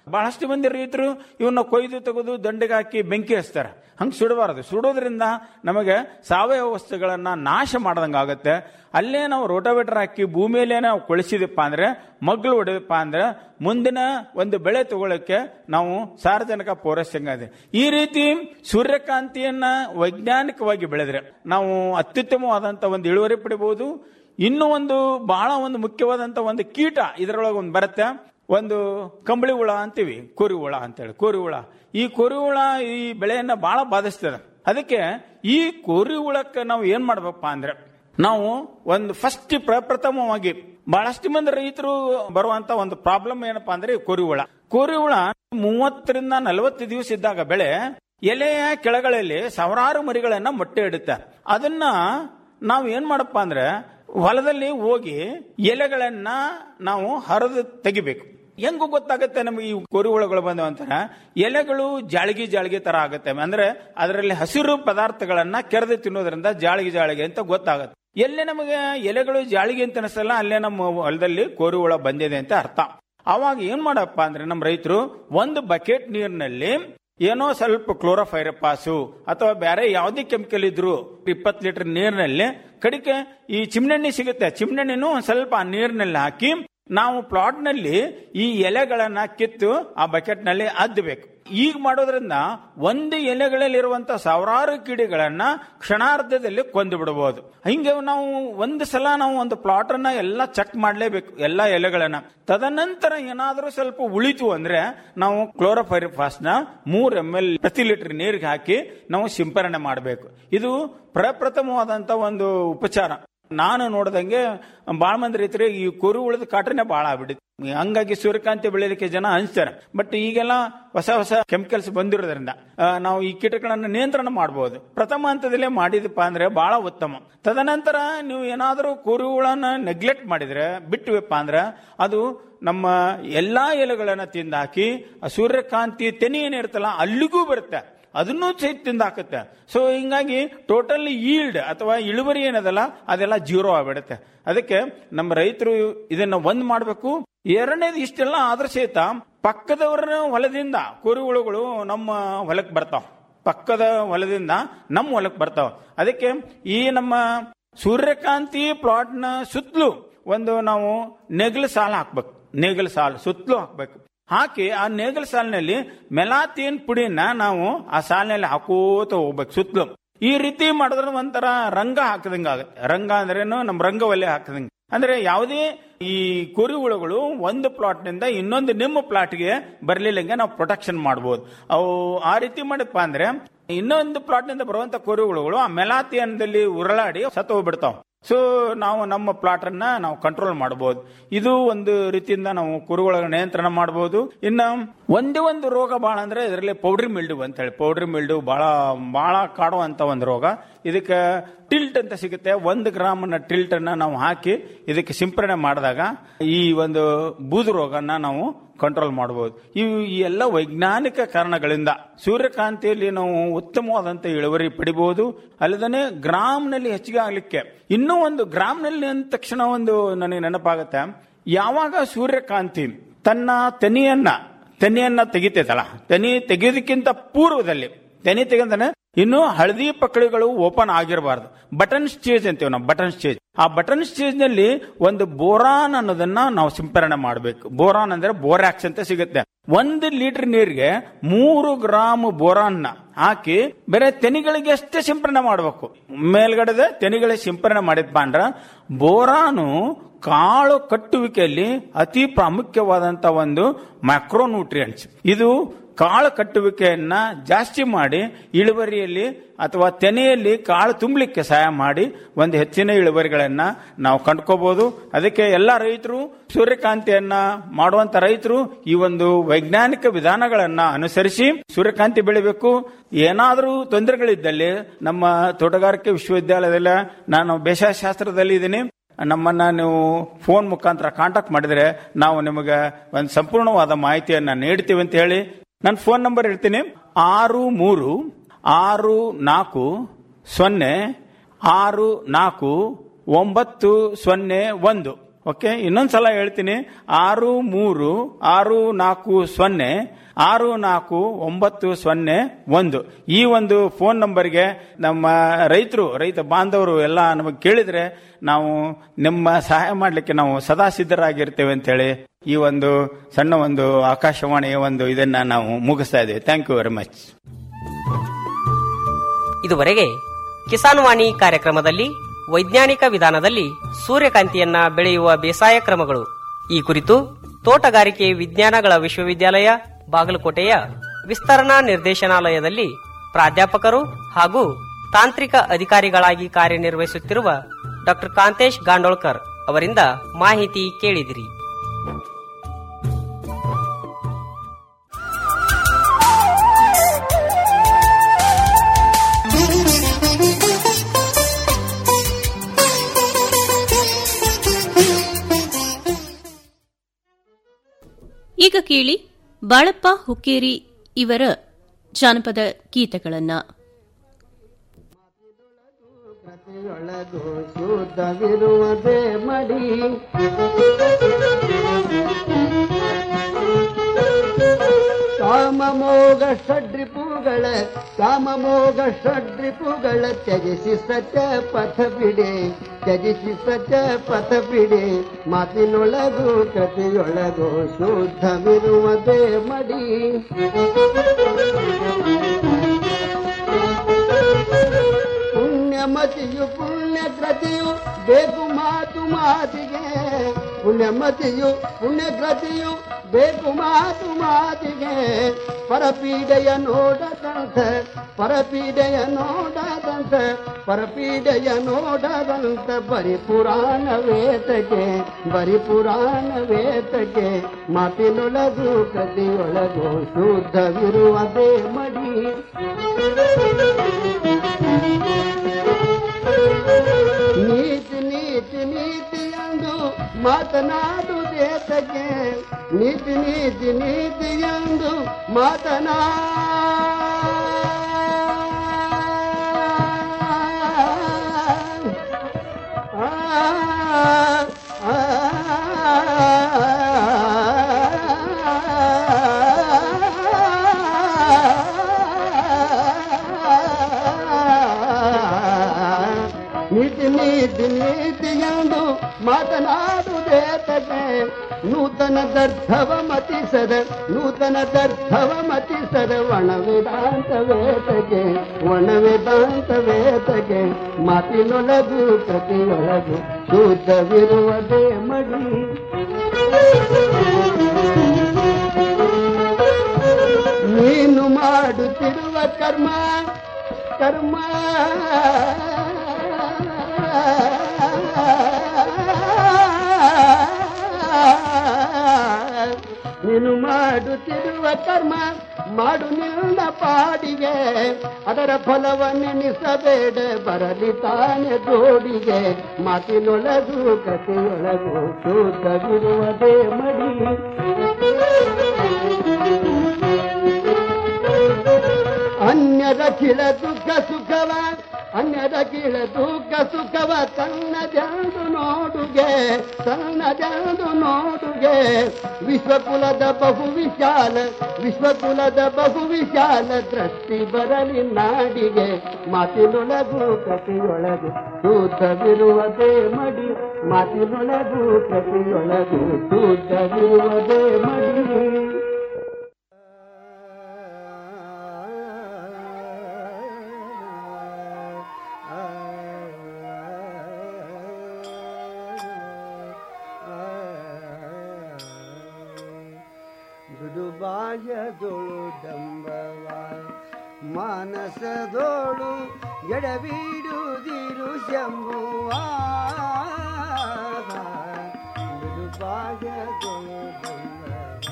Speaker 17: ಬಹಳಷ್ಟು ಮಂದಿ ರೈತರು ಇವನ್ನ ಕೊಯ್ದು ತೆಗೆದು ದಂಡಿಗೆ ಹಾಕಿ ಬೆಂಕಿ ಹಚ್ತಾರೆ ಹಂಗೆ ಸುಡಬಾರದು ಸುಡೋದ್ರಿಂದ ನಮಗೆ ಸಾವಯವ ವಸ್ತುಗಳನ್ನ ನಾಶ ಮಾಡ್ದಂಗೆ ಆಗುತ್ತೆ ಅಲ್ಲೇ ನಾವು ರೋಟೋವೇಟರ್ ಹಾಕಿ ಭೂಮಿಯಲ್ಲೇ ನಾವು ಕೊಳಿಸಿದಪ್ಪ ಅಂದ್ರೆ ಮಗ್ಳು ಹೊಡೆದಪ್ಪ ಅಂದ್ರೆ ಮುಂದಿನ ಒಂದು ಬೆಳೆ ತಗೊಳ್ಳಕ್ಕೆ ನಾವು ಸಾರ್ವಜನಿಕ ಪೌರಸ್ಯಂಗ ಈ ರೀತಿ ಸೂರ್ಯಕಾಂತಿಯನ್ನ ವೈಜ್ಞಾನಿಕವಾಗಿ ಬೆಳೆದ್ರೆ ನಾವು ಅತ್ಯುತ್ತಮವಾದಂತ ಒಂದು ಇಳುವರಿ ಪಡಿಬಹುದು ಇನ್ನೂ ಒಂದು ಬಹಳ ಒಂದು ಮುಖ್ಯವಾದಂತ ಒಂದು ಕೀಟ ಇದರೊಳಗೆ ಒಂದು ಬರುತ್ತೆ ಒಂದು ಕಂಬಳಿ ಹುಳ ಅಂತೀವಿ ಕೋರಿ ಹುಳ ಅಂತೇಳಿ ಕೋರಿ ಹುಳ ಈ ಕೋರಿ ಹುಳ ಈ ಬೆಳೆಯನ್ನ ಬಹಳ ಬಾಧಿಸ್ತದೆ ಅದಕ್ಕೆ ಈ ಕೋರಿ ಹುಳಕ್ಕೆ ನಾವು ಏನ್ ಮಾಡ್ಬೇಕಪ್ಪ ಅಂದ್ರೆ ನಾವು ಒಂದು ಫಸ್ಟ್ ಪ್ರಪ್ರಥಮವಾಗಿ ಬಹಳಷ್ಟು ಮಂದಿ ರೈತರು ಬರುವಂತ ಒಂದು ಪ್ರಾಬ್ಲಮ್ ಏನಪ್ಪಾ ಅಂದ್ರೆ ಈ ಕೋರಿ ಹುಳ ಕೋರಿ ಹುಳ ಮೂವತ್ತರಿಂದ ನಲವತ್ತು ದಿವಸ ಇದ್ದಾಗ ಬೆಳೆ ಎಲೆಯ ಕೆಳಗಳಲ್ಲಿ ಸಾವಿರಾರು ಮರಿಗಳನ್ನ ಮೊಟ್ಟೆ ಇಡುತ್ತೆ ಅದನ್ನ ನಾವು ಏನ್ ಮಾಡಪ್ಪ ಅಂದ್ರೆ ಹೊಲದಲ್ಲಿ ಹೋಗಿ ಎಲೆಗಳನ್ನ ನಾವು ಹರಿದು ತೆಗಿಬೇಕು ಹೆಂಗು ಗೊತ್ತಾಗುತ್ತೆ ನಮಗೆ ಈ ಕೋರಿ ಹುಳಗಳು ಬಂದವು ಅಂತಾರ ಎಲೆಗಳು ಜಾಳಿಗೆ ಜಾಳಿಗೆ ತರ ಆಗುತ್ತೆ ಅಂದ್ರೆ ಅದರಲ್ಲಿ ಹಸಿರು ಪದಾರ್ಥಗಳನ್ನ ಕೆರೆದು ತಿನ್ನೋದ್ರಿಂದ ಜಾಳಿಗೆ ಜಾಳಿಗೆ ಅಂತ ಗೊತ್ತಾಗುತ್ತೆ ಎಲ್ಲಿ ನಮಗೆ ಎಲೆಗಳು ಜಾಳಿಗೆ ಅಂತ ಅನಿಸಲ್ಲ ಅಲ್ಲೇ ನಮ್ಮ ಹೊಲದಲ್ಲಿ ಕೋರಿ ಹುಳ ಬಂದಿದೆ ಅಂತ ಅರ್ಥ ಅವಾಗ ಏನ್ ಮಾಡಪ್ಪ ಅಂದ್ರೆ ನಮ್ಮ ರೈತರು ಒಂದು ಬಕೆಟ್ ನೀರಿನಲ್ಲಿ ಏನೋ ಸ್ವಲ್ಪ ಕ್ಲೋರೋಫೈರಪಾಸು ಅಥವಾ ಬೇರೆ ಯಾವುದೇ ಕೆಮಿಕಲ್ ಇದ್ರು ಇಪ್ಪತ್ತು ಲೀಟರ್ ನೀರಿನಲ್ಲಿ ಕಡಿಕೆ ಈ ಚಿಮ್ನೆಣ್ಣೆ ಸಿಗುತ್ತೆ ಚಿಮ್ನೆಣ್ಣೆನೂ ಒಂದ್ ಸ್ವಲ್ಪ ಆ ನೀರಿನಲ್ಲಿ ಹಾಕಿ ನಾವು ಪ್ಲಾಟ್ ನಲ್ಲಿ ಈ ಎಲೆಗಳನ್ನ ಕಿತ್ತು ಆ ಬಕೆಟ್ ನಲ್ಲಿ ಅದ್ದಬೇಕು ಈಗ ಮಾಡೋದ್ರಿಂದ ಒಂದು ಎಲೆಗಳಲ್ಲಿರುವಂತ ಸಾವಿರಾರು ಕೀಡೆಗಳನ್ನ ಕ್ಷಣಾರ್ಧದಲ್ಲಿ ಕೊಂದು ಬಿಡಬಹುದು ಹಿಂಗೆ ನಾವು ಒಂದು ಸಲ ನಾವು ಒಂದು ಪ್ಲಾಟ್ ಅನ್ನ ಎಲ್ಲ ಚೆಕ್ ಮಾಡ್ಲೇಬೇಕು ಎಲ್ಲ ಎಲೆಗಳನ್ನ ತದನಂತರ ಏನಾದ್ರೂ ಸ್ವಲ್ಪ ಉಳಿತು ಅಂದ್ರೆ ನಾವು ಕ್ಲೋರೋಫೈರಿಫಾಸ್ ನ ಮೂರ್ ಎಂ ಎಲ್ ಪ್ರತಿ ಲೀಟರ್ ನೀರಿಗೆ ಹಾಕಿ ನಾವು ಸಿಂಪರಣೆ ಮಾಡಬೇಕು ಇದು ಪ್ರಪ್ರಥಮವಾದಂತ ಒಂದು ಉಪಚಾರ ನಾನು ನೋಡ್ದಂಗೆ ಬಾಳ ಮಂದಿ ರೈತರು ಈ ಕುರು ಉಳಿದ ಕಾಟನೆ ಬಾಳ ಆಗ್ಬಿಟ್ಟಿದೆ ಹಂಗಾಗಿ ಸೂರ್ಯಕಾಂತಿ ಬೆಳೆಯಲಿಕ್ಕೆ ಜನ ಅನಿಸ್ತಾರೆ ಬಟ್ ಈಗೆಲ್ಲ ಹೊಸ ಹೊಸ ಕೆಮಿಕಲ್ಸ್ ಬಂದಿರೋದ್ರಿಂದ ಆ, ನಾವು ಈ ಕೀಟಗಳನ್ನ ನಿಯಂತ್ರಣ ಮಾಡಬಹುದು ಪ್ರಥಮ ಹಂತದಲ್ಲೇ ಮಾಡಿದಪ್ಪ ಅಂದ್ರೆ ಬಹಳ ಉತ್ತಮ ತದನಂತರ ನೀವು ಏನಾದರೂ ಕುರುಗಳನ್ನ ನೆಗ್ಲೆಕ್ಟ್ ಮಾಡಿದ್ರೆ ಬಿಟ್ಟುವಪ್ಪ ಅಂದ್ರೆ ಅದು ನಮ್ಮ ಎಲ್ಲಾ ಎಲೆಗಳನ್ನ ತಿಂದಾಕಿ ಆ ಸೂರ್ಯಕಾಂತಿ ತೆನೆ ಏನಿರುತ್ತಲ್ಲ ಅಲ್ಲಿಗೂ ಬರುತ್ತೆ ಅದನ್ನೂ ಸಹಿತ ತಿಂದಾಕುತ್ತೆ ಸೊ ಹಿಂಗಾಗಿ ಟೋಟಲ್ ಈಲ್ಡ್ ಅಥವಾ ಇಳುವರಿ ಏನದಲ್ಲ ಅದೆಲ್ಲ ಜೀರೋ ಆಗ್ಬಿಡುತ್ತೆ ಅದಕ್ಕೆ ನಮ್ಮ ರೈತರು ಇದನ್ನ ಒಂದ್ ಮಾಡಬೇಕು ಎರಡನೇದು ಇಷ್ಟೆಲ್ಲ ಆದ್ರೂ ಸಹಿತ ಪಕ್ಕದವರ ಹೊಲದಿಂದ ಕುರುಹುಳುಗಳು ನಮ್ಮ ಹೊಲಕ್ಕೆ ಬರ್ತಾವ ಪಕ್ಕದ ಹೊಲದಿಂದ ನಮ್ಮ ಹೊಲಕ್ಕೆ ಬರ್ತಾವ ಅದಕ್ಕೆ ಈ ನಮ್ಮ ಸೂರ್ಯಕಾಂತಿ ಪ್ಲಾಟ್ನ ಸುತ್ತಲೂ ಒಂದು ನಾವು ನೆಗಲು ಸಾಲ ಹಾಕ್ಬೇಕು ನೇಗಲ್ ಸಾಲು ಸುತ್ತಲೂ ಹಾಕ್ಬೇಕು ಹಾಕಿ ಆ ನೇಗಲ್ ಸಾಲಿನಲ್ಲಿ ಮೆಲಾತಿಯನ್ ಪುಡಿನ ನಾವು ಆ ಸಾಲಿನಲ್ಲಿ ಹಾಕೋತ ಹೋಗ್ಬೇಕು ಸುತ್ತಲೂ ಈ ರೀತಿ ಮಾಡಿದ್ರೆ ಒಂಥರ ರಂಗ ಹಾಕದಂಗ ಆಗುತ್ತೆ ರಂಗ ಅಂದ್ರೇನು ನಮ್ಮ ರಂಗವಲ್ಲೇ ಹಾಕದಂಗ ಅಂದ್ರೆ ಯಾವುದೇ ಈ ಕುರಿ ಹುಳುಗಳು ಒಂದು ಪ್ಲಾಟ್ ನಿಂದ ಇನ್ನೊಂದು ನಿಮ್ಮ ಪ್ಲಾಟ್ಗೆ ಬರ್ಲಿಲ್ಲಂಗೆ ನಾವು ಪ್ರೊಟೆಕ್ಷನ್ ಮಾಡಬಹುದು ಅವು ಆ ರೀತಿ ಮಾಡಪ್ಪ ಅಂದ್ರೆ ಇನ್ನೊಂದು ಪ್ಲಾಟ್ ನಿಂದ ಬರುವಂತ ಕುರಿ ಹುಳುಗಳು ಆ ಮೆಲಾತಿಯನ್ದಲ್ಲಿ ಉರುಳಾಡಿ ಸತ್ತು ಹೋಗ್ಬಿಡ್ತಾವ ಸೊ ನಾವು ನಮ್ಮ ಪ್ಲಾಟ್ ಅನ್ನ ನಾವು ಕಂಟ್ರೋಲ್ ಮಾಡಬಹುದು ಇದು ಒಂದು ರೀತಿಯಿಂದ ನಾವು ಕುರುಗಳ ನಿಯಂತ್ರಣ ಮಾಡಬಹುದು ಇನ್ನ ಒಂದೇ ಒಂದು ರೋಗ ಬಹಳ ಅಂದ್ರೆ ಇದರಲ್ಲಿ ಪೌಡ್ರಿ ಮಿಲ್ಡು ಅಂತ ಹೇಳಿ ಪೌಡ್ರಿ ಮಿಲ್ಡು ಬಹಳ ಬಹಳ ಕಾಡುವಂತ ಒಂದು ರೋಗ ಇದಕ್ಕೆ ಟಿಲ್ಟ್ ಅಂತ ಸಿಗುತ್ತೆ ಒಂದು ಗ್ರಾಮನ ಟಿಲ್ಟ್ ಅನ್ನ ನಾವು ಹಾಕಿ ಇದಕ್ಕೆ ಸಿಂಪರಣೆ ಮಾಡಿದಾಗ ಈ ಒಂದು ಬೂದು ರೋಗನ ನಾವು ಕಂಟ್ರೋಲ್ ಮಾಡಬಹುದು ಇವು ಈ ಎಲ್ಲ ವೈಜ್ಞಾನಿಕ ಕಾರಣಗಳಿಂದ ಸೂರ್ಯಕಾಂತಿಯಲ್ಲಿ ನಾವು ಉತ್ತಮವಾದಂತ ಇಳುವರಿ ಪಡಿಬಹುದು ಅಲ್ಲದೇ ಗ್ರಾಮ್ನಲ್ಲಿ ಹೆಚ್ಚಿಗೆ ಆಗ್ಲಿಕ್ಕೆ ಇನ್ನೂ ಒಂದು ಗ್ರಾಮ್ನಲ್ಲಿ ಅಂದ ತಕ್ಷಣ ಒಂದು ನನಗೆ ನೆನಪಾಗತ್ತೆ ಯಾವಾಗ ಸೂರ್ಯಕಾಂತಿ ತನ್ನ ತೆನೆಯನ್ನ ತೆನೆಯನ್ನ ತೆಗಿತೈತಲ್ಲ ತೆನೆ ತೆಗೆಯೋದಕ್ಕಿಂತ ಪೂರ್ವದಲ್ಲಿ ತೆನೆ ತೆಗೆದ್ರೆ ಇನ್ನು ಹಳದಿ ಪಕಳಿಗಳು ಓಪನ್ ಆಗಿರಬಾರ್ದು ಬಟನ್ ಸ್ಟೇಜ್ ಅಂತೀವಿ ನಾವು ಬಟನ್ ಸ್ಟೇಜ್ ಆ ಬಟನ್ ಸ್ಟೇಜ್ ನಲ್ಲಿ ಒಂದು ಬೋರಾನ್ ಅನ್ನೋದನ್ನ ನಾವು ಸಿಂಪರಣೆ ಮಾಡಬೇಕು ಬೋರಾನ್ ಅಂದ್ರೆ ಬೋರಾಕ್ಸ್ ಅಂತ ಸಿಗುತ್ತೆ ಒಂದು ಲೀಟರ್ ನೀರಿಗೆ ಮೂರು ಗ್ರಾಮ್ ಬೋರಾನ್ ಹಾಕಿ ಬೇರೆ ತೆನಿಗಳಿಗೆ ಅಷ್ಟೇ ಸಿಂಪರಣೆ ಮಾಡಬೇಕು ಮೇಲ್ಗಡೆದ ತೆನಿಗಳಿಗೆ ಸಿಂಪರಣೆ ಮಾಡಿದ್ಪ ಅಂದ್ರ ಬೋರಾನು ಕಾಳು ಕಟ್ಟುವಿಕೆಯಲ್ಲಿ ಅತಿ ಪ್ರಾಮುಖ್ಯವಾದಂತ ಒಂದು ಮ್ಯಾಕ್ರೋನ್ಯೂಟ್ರಿಯೆಂಟ್ಸ್ ಇದು ಕಾಳು ಕಟ್ಟುವಿಕೆಯನ್ನ ಜಾಸ್ತಿ ಮಾಡಿ ಇಳುವರಿಯಲ್ಲಿ ಅಥವಾ ತೆನೆಯಲ್ಲಿ ಕಾಳು ತುಂಬಲಿಕ್ಕೆ ಸಹಾಯ ಮಾಡಿ ಒಂದು ಹೆಚ್ಚಿನ ಇಳುವರಿಗಳನ್ನ ನಾವು ಕಂಡ್ಕೋಬಹುದು ಅದಕ್ಕೆ ಎಲ್ಲ ರೈತರು ಸೂರ್ಯಕಾಂತಿಯನ್ನ ಮಾಡುವಂತ ರೈತರು ಈ ಒಂದು ವೈಜ್ಞಾನಿಕ ವಿಧಾನಗಳನ್ನ ಅನುಸರಿಸಿ ಸೂರ್ಯಕಾಂತಿ ಬೆಳಿಬೇಕು ಏನಾದರೂ ತೊಂದರೆಗಳಿದ್ದಲ್ಲಿ ನಮ್ಮ ತೋಟಗಾರಿಕೆ ವಿಶ್ವವಿದ್ಯಾಲಯದಲ್ಲಿ ನಾನು ಬೇಸಾಯ ಶಾಸ್ತ್ರದಲ್ಲಿ ಇದ್ದೀನಿ ನಮ್ಮನ್ನ ನೀವು ಫೋನ್ ಮುಖಾಂತರ ಕಾಂಟ್ಯಾಕ್ಟ್ ಮಾಡಿದ್ರೆ ನಾವು ನಿಮಗೆ ಒಂದು ಸಂಪೂರ್ಣವಾದ ಮಾಹಿತಿಯನ್ನ ನೀಡ್ತೀವಿ ಅಂತ ಹೇಳಿ ನನ್ನ ಫೋನ್ ನಂಬರ್ ಇರ್ತೀನಿ ಆರು ಮೂರು ಆರು ನಾಲ್ಕು ಸೊನ್ನೆ ಆರು ನಾಲ್ಕು ಒಂಬತ್ತು ಸೊನ್ನೆ ಒಂದು ಓಕೆ ಇನ್ನೊಂದ್ಸಲ ಹೇಳ್ತೀನಿ ಆರು ಮೂರು ಆರು ನಾಲ್ಕು ಸೊನ್ನೆ ಆರು ನಾಲ್ಕು ಒಂಬತ್ತು ಸೊನ್ನೆ ಒಂದು ಈ ಒಂದು ಫೋನ್ ನಂಬರ್ಗೆ ನಮ್ಮ ರೈತರು ರೈತ ಬಾಂಧವರು ಎಲ್ಲ ನಮಗೆ ಕೇಳಿದ್ರೆ ನಾವು ನಿಮ್ಮ ಸಹಾಯ ಮಾಡಲಿಕ್ಕೆ ನಾವು ಸದಾ ಸಿದ್ಧರಾಗಿರ್ತೇವೆ ಅಂತೇಳಿ ಈ ಒಂದು ಸಣ್ಣ ಒಂದು ಆಕಾಶವಾಣಿಯ ಒಂದು ಇದನ್ನ ನಾವು ಮುಗಿಸ್ತಾ ಇದ್ದೇವೆ ಥ್ಯಾಂಕ್ ಯು ವೆರಿ ಮಚ್
Speaker 16: ಇದುವರೆಗೆ ಕಿಸಾನ್ ವಾಣಿ ಕಾರ್ಯಕ್ರಮದಲ್ಲಿ ವೈಜ್ಞಾನಿಕ ವಿಧಾನದಲ್ಲಿ ಸೂರ್ಯಕಾಂತಿಯನ್ನ ಬೆಳೆಯುವ ಬೇಸಾಯ ಕ್ರಮಗಳು ಈ ಕುರಿತು ತೋಟಗಾರಿಕೆ ವಿಜ್ಞಾನಗಳ ವಿಶ್ವವಿದ್ಯಾಲಯ ಬಾಗಲಕೋಟೆಯ ವಿಸ್ತರಣಾ ನಿರ್ದೇಶನಾಲಯದಲ್ಲಿ ಪ್ರಾಧ್ಯಾಪಕರು ಹಾಗೂ ತಾಂತ್ರಿಕ ಅಧಿಕಾರಿಗಳಾಗಿ ಕಾರ್ಯನಿರ್ವಹಿಸುತ್ತಿರುವ ಡಾಕ್ಟರ್ ಕಾಂತೇಶ್ ಗಾಂಡೋಳ್ಕರ್ ಅವರಿಂದ ಮಾಹಿತಿ ಕೇಳಿದಿರಿ
Speaker 3: ಈಗ ಕೇಳಿ ಬಾಳಪ್ಪ ಹುಕ್ಕೇರಿ ಇವರ ಜಾನಪದ ಗೀತೆಗಳನ್ನ
Speaker 15: ಒಳಗು ಶುದ್ಧವಿರುವುದೇ ಮಡಿ ಕಾಮಮೋಗ ಷಡ್ರಿಪುಗಳ ಕಾಮಮೋಗ ಷಡ್ರಿಪುಗಳ ತ್ಯಜಿಸಿ ಸತ್ಯ ಪಥ ಬಿಡೆ ತ್ಯಜಿಸಿ ಸತ್ಯ ಪಥ ಬಿಡೆ ಮಾತಿನೊಳಗು ಕೃತಿಯೊಳಗು ಶುದ್ಧವಿರುವುದೇ ಮಡಿ ಪುಣ್ಯಮತಿಯು ಪುಣ್ಯಕೃತಿಯು ಬೇಕು ಮಾತು ಮಾತಿಗೆ ಪುಣ್ಯಮತಿಯು ಪುಣ್ಯಕೃತಿಯು ಬೇಕು ಮಾತು ಮಾತಿಗೆ ಪರಪೀಡೆಯ ನೋಡದಂತ ಪರಪೀಡೆಯ ನೋಡದಂತ ಪರಪೀಡೆಯ ನೋಡದಂತ ಬರಿ ಪುರಾಣ ವೇತಕ್ಕೆ ಬರಿ ಪುರಾಣ ವೇತಕ್ಕೆ ಮಾತಿನೊಳಗು ಕೃತಿಯೊಳಗು ಶುದ್ಧವಿರುವುದೇ ಮಡಿ ನೀತಿ ನೀತಿ ನೀತಿ ಎಂದು ಮಾತನಾಡು ದೇಶಕ್ಕೆ ನೀತಿ ನೀತಿ ನೀತಿ ಎಂದು ಮಾತನಾ ನೀತಿ ನೀತಿ ನೀತಿ ಎಂದು ಮಾತನಾಡು ದೇಶಕ್ಕೆ ನೂತನ ದರ್ಧವ ಮತಿಸದ ನೂತನ ದರ್ಧವ ಮತಿಸದ ಒಣ ವೇದಾಂತ ವೇದಕ್ಕೆ ಒಣ ವೇದಾಂತ ವೇದಕ್ಕೆ ಮಾತಿನೊಳಗು ಪ್ರತಿಯೊಳಗು ಶುದ್ಧವಿರುವುದೇ ಮಡಿ ನೀನು ಮಾಡುತ್ತಿರುವ ಕರ್ಮ ಕರ್ಮ ನೀನು ಮಾಡುತ್ತಿರುವ ಕರ್ಮ ಮಾಡು ನಿನ್ನ ಪಾಡಿಗೆ ಅದರ ಫಲವನ್ನೆನಿಸಬೇಡ ಬರಲಿ ತಾನೆ ಜೋಡಿಗೆ ಮಾತಿನೊಳಗು ಕಥೆಯೊಳಗು ಶುದ್ಧವಿರುವುದೇ ಮಡಿ ಅನ್ಯರ ಕಿಳ ದುಃಖ ಸುಖವ ಅನ್ಯರ ಕಿಳ ದುಃಖ ಸುಖವ ತನ್ನದೆಂದು ನೋಡುಗೆ ತನ್ನದೆಂದು ನೋಡುಗೆ ವಿಶ್ವಕುಲದ ಬಹು ವಿಶಾಲ ವಿಶ್ವಕುಲದ ಬಹು ವಿಶಾಲ ದೃಷ್ಟಿ ಬರಲಿ ನಾಡಿಗೆ ಮಾತಿನೊಳಗು ಕಥೆಯೊಳಗು ಶುದ್ಧವಿರುವುದೇ ಮಡಿ ಮಾತಿನೊಳಗು ಕಥೆಯೊಳಗು ಶುದ್ಧವಿರುವುದೇ ಮಡಿ ದುಡುಬಾಯದೊಳು ದಂಬವ ಮಾನಸದೋಳು ಎಡಬಿಡುದಿರು ಶಂಭುವ ದುಡುಬಾಯದೊಳು ದಂಬವ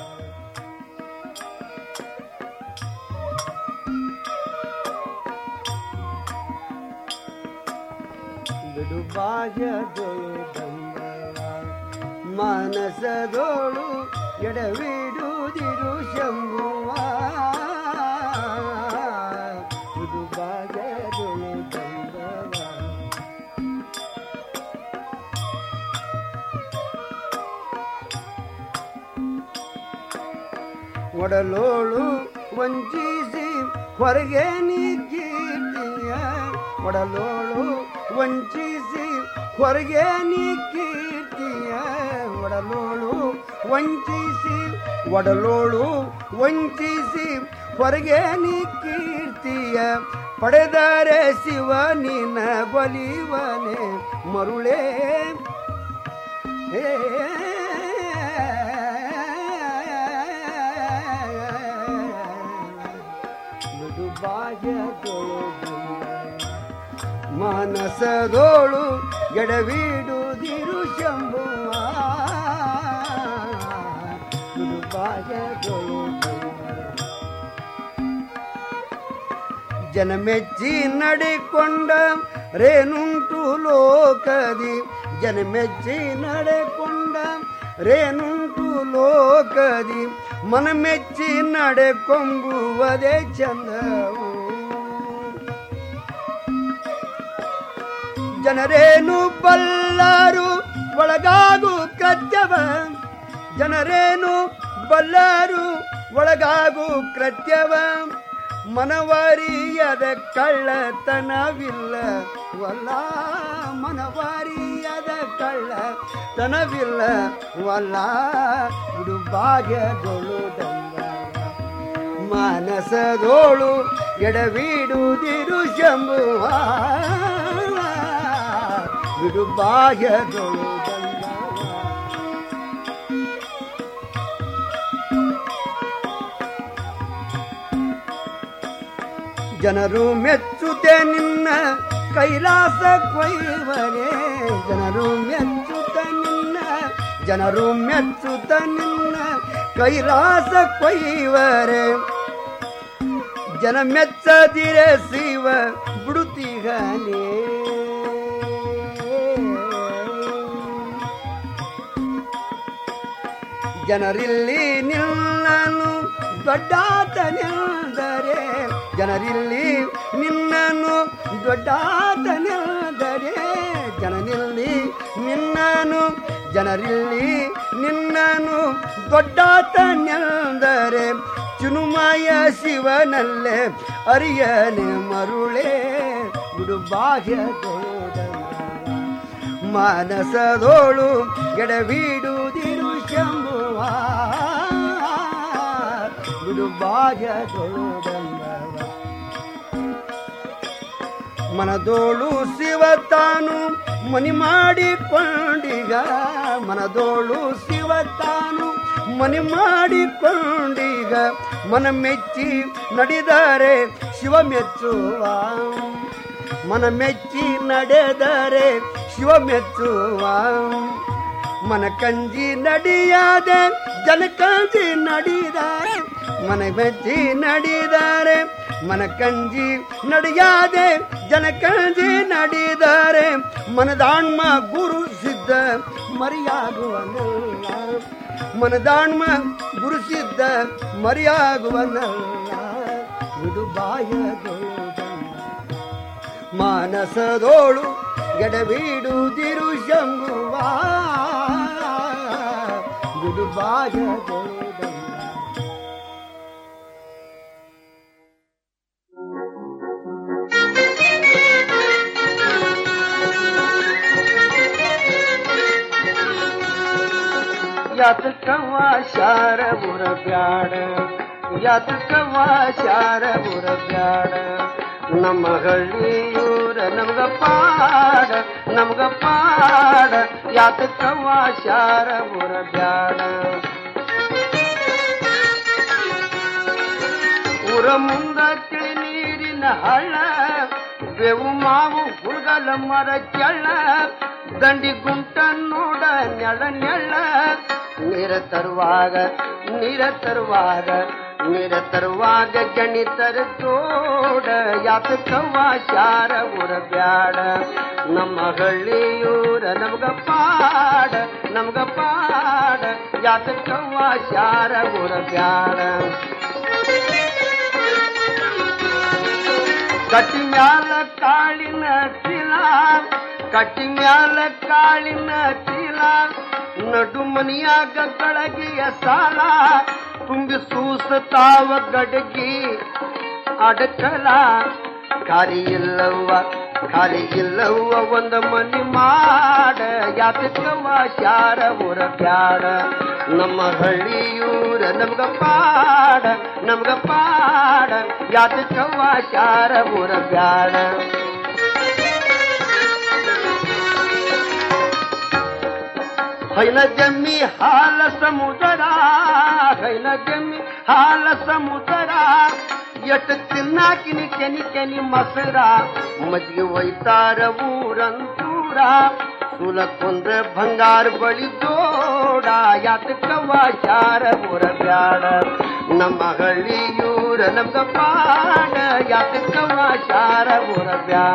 Speaker 15: ಬಿಡುಬಾಯದೊಳು ದಂಬವ ಮಾನಸದೋಳು ಎಡವಿಡುದಿರು ಶಂಭುವ ಬಿಡುಬಾಯದೊಳು ದಂಬವ ಒಡಲೋಳು ವಂಚಿಸಿ ಹೊರಗೆ ನೀ ಕೀರ್ತಿಯ ಒಡಲೋಳು ವಂಚಿಸಿ ಹೊರಗೆ ನೀ ಕೀರ್ತಿಯ ಒಡಲೋಳು ವಂಚಿಸಿ ಒಡಲೋಳು ವಂಚಿಸಿ ಹೊರಗೆ ನೀ ಕೀರ್ತಿಯ ಪಡೆದರೆ ಶಿವ ನಿನ ಬಲಿವನೆ ಮರುಳೇ ಹೇ ಮಾನಸದೋಳು ಎಡವಿಡುದಿರು ಶಂಭುವ ದುಡುಬಾಯದೋಳು ಜನಮೆಚ್ಚಿ ನಡೆಕೊಂಡ ರೇನುಂಟು ಲೋಕದಿ ಜನಮೆಚ್ಚಿ ನಡೆಕೊಂಡ ರೇನುಂಟು ಲೋಕದಿ ಮನಮೆಚ್ಚಿ ನಡೆಕೊಂಬುವುದೇ ಚಂದವು ಜನರೇನು ಬಲ್ಲರು ಒಳಗಾಗು ಕೃತ್ಯವ ಜನರೇನು ಬಲ್ಲರು ಒಳಗಾಗು ಕೃತ್ಯವ ಮನವಾರಿಯದ ಕಳ್ಳತನವಿಲ್ಲ ವಲ್ಲ ಮನವಾರಿಯದ ಕಳ್ಳತನವಿಲ್ಲ ವಲ್ಲ ಇದು ಭಾಗ್ಯದೊಳುದಂಗ ಮಾನಸದೋಳು ಎಡವಿಡುದಿರು ಶಂಭುವ ಬಿಡು ಬಾಹ್ಯದೊಳು ಜನರು ಮೆಚ್ಚುತ್ತೆ ನಿನ್ನ ಕೈಲಾಸ ಕೊಯ್ವರೇ ಜನರು ಮೆಚ್ಚುತ್ತ ನಿನ್ನ ಜನರು ಮೆಚ್ಚುತ್ತ ನಿನ್ನ ಕೈಲಾಸ ಕೊಯ್ವರೆ ಜನ ಮೆಚ್ಚದಿರೆ ಶಿವ ಬಿಡುತ್ತೀಗನೇ ಜನರಿಲ್ಲಿ ನಿನ್ನನು ದೊಡ್ಡಾತನೆಂದರೆ ಜನರಿಲ್ಲಿ ನಿನ್ನನು ದೊಡ್ಡಾತನೆಂದರೆ ಜನನಿಲ್ಲಿ ನಿನ್ನನು ಜನರಿಲ್ಲಿ ನಿನ್ನನು ದೊಡ್ಡಾತನೆಂದರೆ ಚುನುಮಾಯ ಶಿವನಲ್ಲೇ ಅರಿಯನೆ ಮರುಳೇ ಬಿಡು ಬಾಹ್ಯದೋಡ ಮಾನಸದೋಳು ಎಡವಿಡುದಿರು ಶಂಭುವ ಬಿಡು ಬಾಹ್ಯದೋಡಂಬ ಮನದೋಳು ಶಿವ ತಾನು ಮನಿ ಮಾಡಿಕೊಂಡೀಗ ಮನದೋಳು ಶಿವ ತಾನು ಮನಿ ಮಾಡಿಕೊಂಡೀಗ ಮನ ಮೆಚ್ಚಿ ನಡೆದರೆ ಶಿವ ಮೆಚ್ಚುವ ಮನ ಮೆಚ್ಚಿ ನಡೆದರೆ ಶಿವ ಮೆಚ್ಚುವ ಮನ ಕಂಜಿ ನಡಿಯಾದೆ ಜನ ಕಂಜಿ ನಡಿದಾರೆ ಮನ ಮೆಚ್ಚಿ ನಡಿದಾರೆ ಮನ ಕಂಜಿ ನಡೆಯಾದೆ ಜನ ಕಂಜಿ ನಡಿದಾರೆ ಮನದಾಣ್ಮ ಗುರು ಸಿದ್ಧ ಮರಿಯಾಗುವನಲ್ಲ ಮನದಾಣ್ಮ ಗುರು ಸಿದ್ಧ ಮರಿಯಾಗುವನಲ್ಲ ಬಿಡುಬಾಯದೋಳು ಮಾನಸದೋಳು ಎಡವಿಡುದಿರು ಶಂಭುವ ಬಿಡುಬಾಯದೋಳು ಯಾತಕವ ಶಾರ ಬುರ ಬ್ಯಾಡ ಯಾತಕವ ಶಾರ ಬುರ ಬ್ಯಾಡ ನಮ್ಮ ಹಳ್ಳಿಯೂರ ನಮ್ಗ ಪಾಡ ನಮ್ಗ ಪಾಡ ಯಾತಕವ ಶಾರ ಬುರ ಬ್ಯಾಡ ಊರ ಮುಂದ ತಿಳಿ ನೀರಿನ ಹಳ್ಳ ಬೇವು ಮಾವು ಹುಡುಗಲ ಮರ ಕೆಳ್ಳ ದಂಡಿ ಗುಂಟ ನೋಡ ನೆಳ ನೆಳ್ಳ ನೀರ ತರುವಾಗ ನೀರ ತರುವಾಗ ನೀರ ತರುವಾಗ ಗಣಿತರ ತೋಡ ಯಾತಕವ್ವ ಶಾರ ಊರ ಬ್ಯಾಡ ನಮ್ಮ ಹಳ್ಳಿಯೂರ ನಮ್ಗ ಪಾಡ ನಮ್ಗ ಪಾಡ ಯಾತಕವ್ವ ಶಾರ ಊರ ಬ್ಯಾಡ ಕಟ್ಟಿ ಮ್ಯಾಲ ಕಾಳಿನ ಚೀಲ ಕಟ್ಟಿ ಮ್ಯಾಲ ಕಾಳಿನ ಚೀಲ ನಡು ಮನಿಯಾಗ ಕಳಗಿಯ ಸಾಲ ತುಂಬಿ ಸೂಸತಾವ ಗಡಗಿ ಅಡಕಲ ಖಾಲಿ ಇಲ್ಲವ್ವ ಖಾಲಿ ಇಲ್ಲವ್ವ ಒಂದ ಮನಿ ಮಾಡ ಯಾತಕವ ಶಾರ ಊರ ಬ್ಯಾಡ ನಮ್ಮ ಹಳ್ಳಿಯೂರ ನಮ್ಗ ಪಾಡ ನಮ್ಗ ಪಾಡ ಯಾತಕವ ಶಾರ ಊರ ಬ್ಯಾಡ ಹೈನ ಜಮ್ಮಿ ಹಾಲ ಸಮುದರ ಹೈನ ಜಮ್ಮಿ ಹಾಲ ಸಮುದರ ಎಟ್ ತಿನ್ನಾಕಿನಿ ಕೆನಿ ಕೆನಿ ಮಸರ ಮಜ್ಜಿಗೆ ಒಯ್ತಾರ ಊರಂತೂರ ಸುಲಕೊಂದ್ರ ಬಂಗಾರ ಬಳಿ ಜೋಡ ಯಾತಕವ ಶಾರ ಊರ ಬ್ಯಾಡ ನಮ್ಮ ಹಳ್ಳಿಯೂರ ನಮ್ಗ ಪಾಡ ಯಾತಕವ ಶಾರ ಊರ ಬ್ಯಾಡ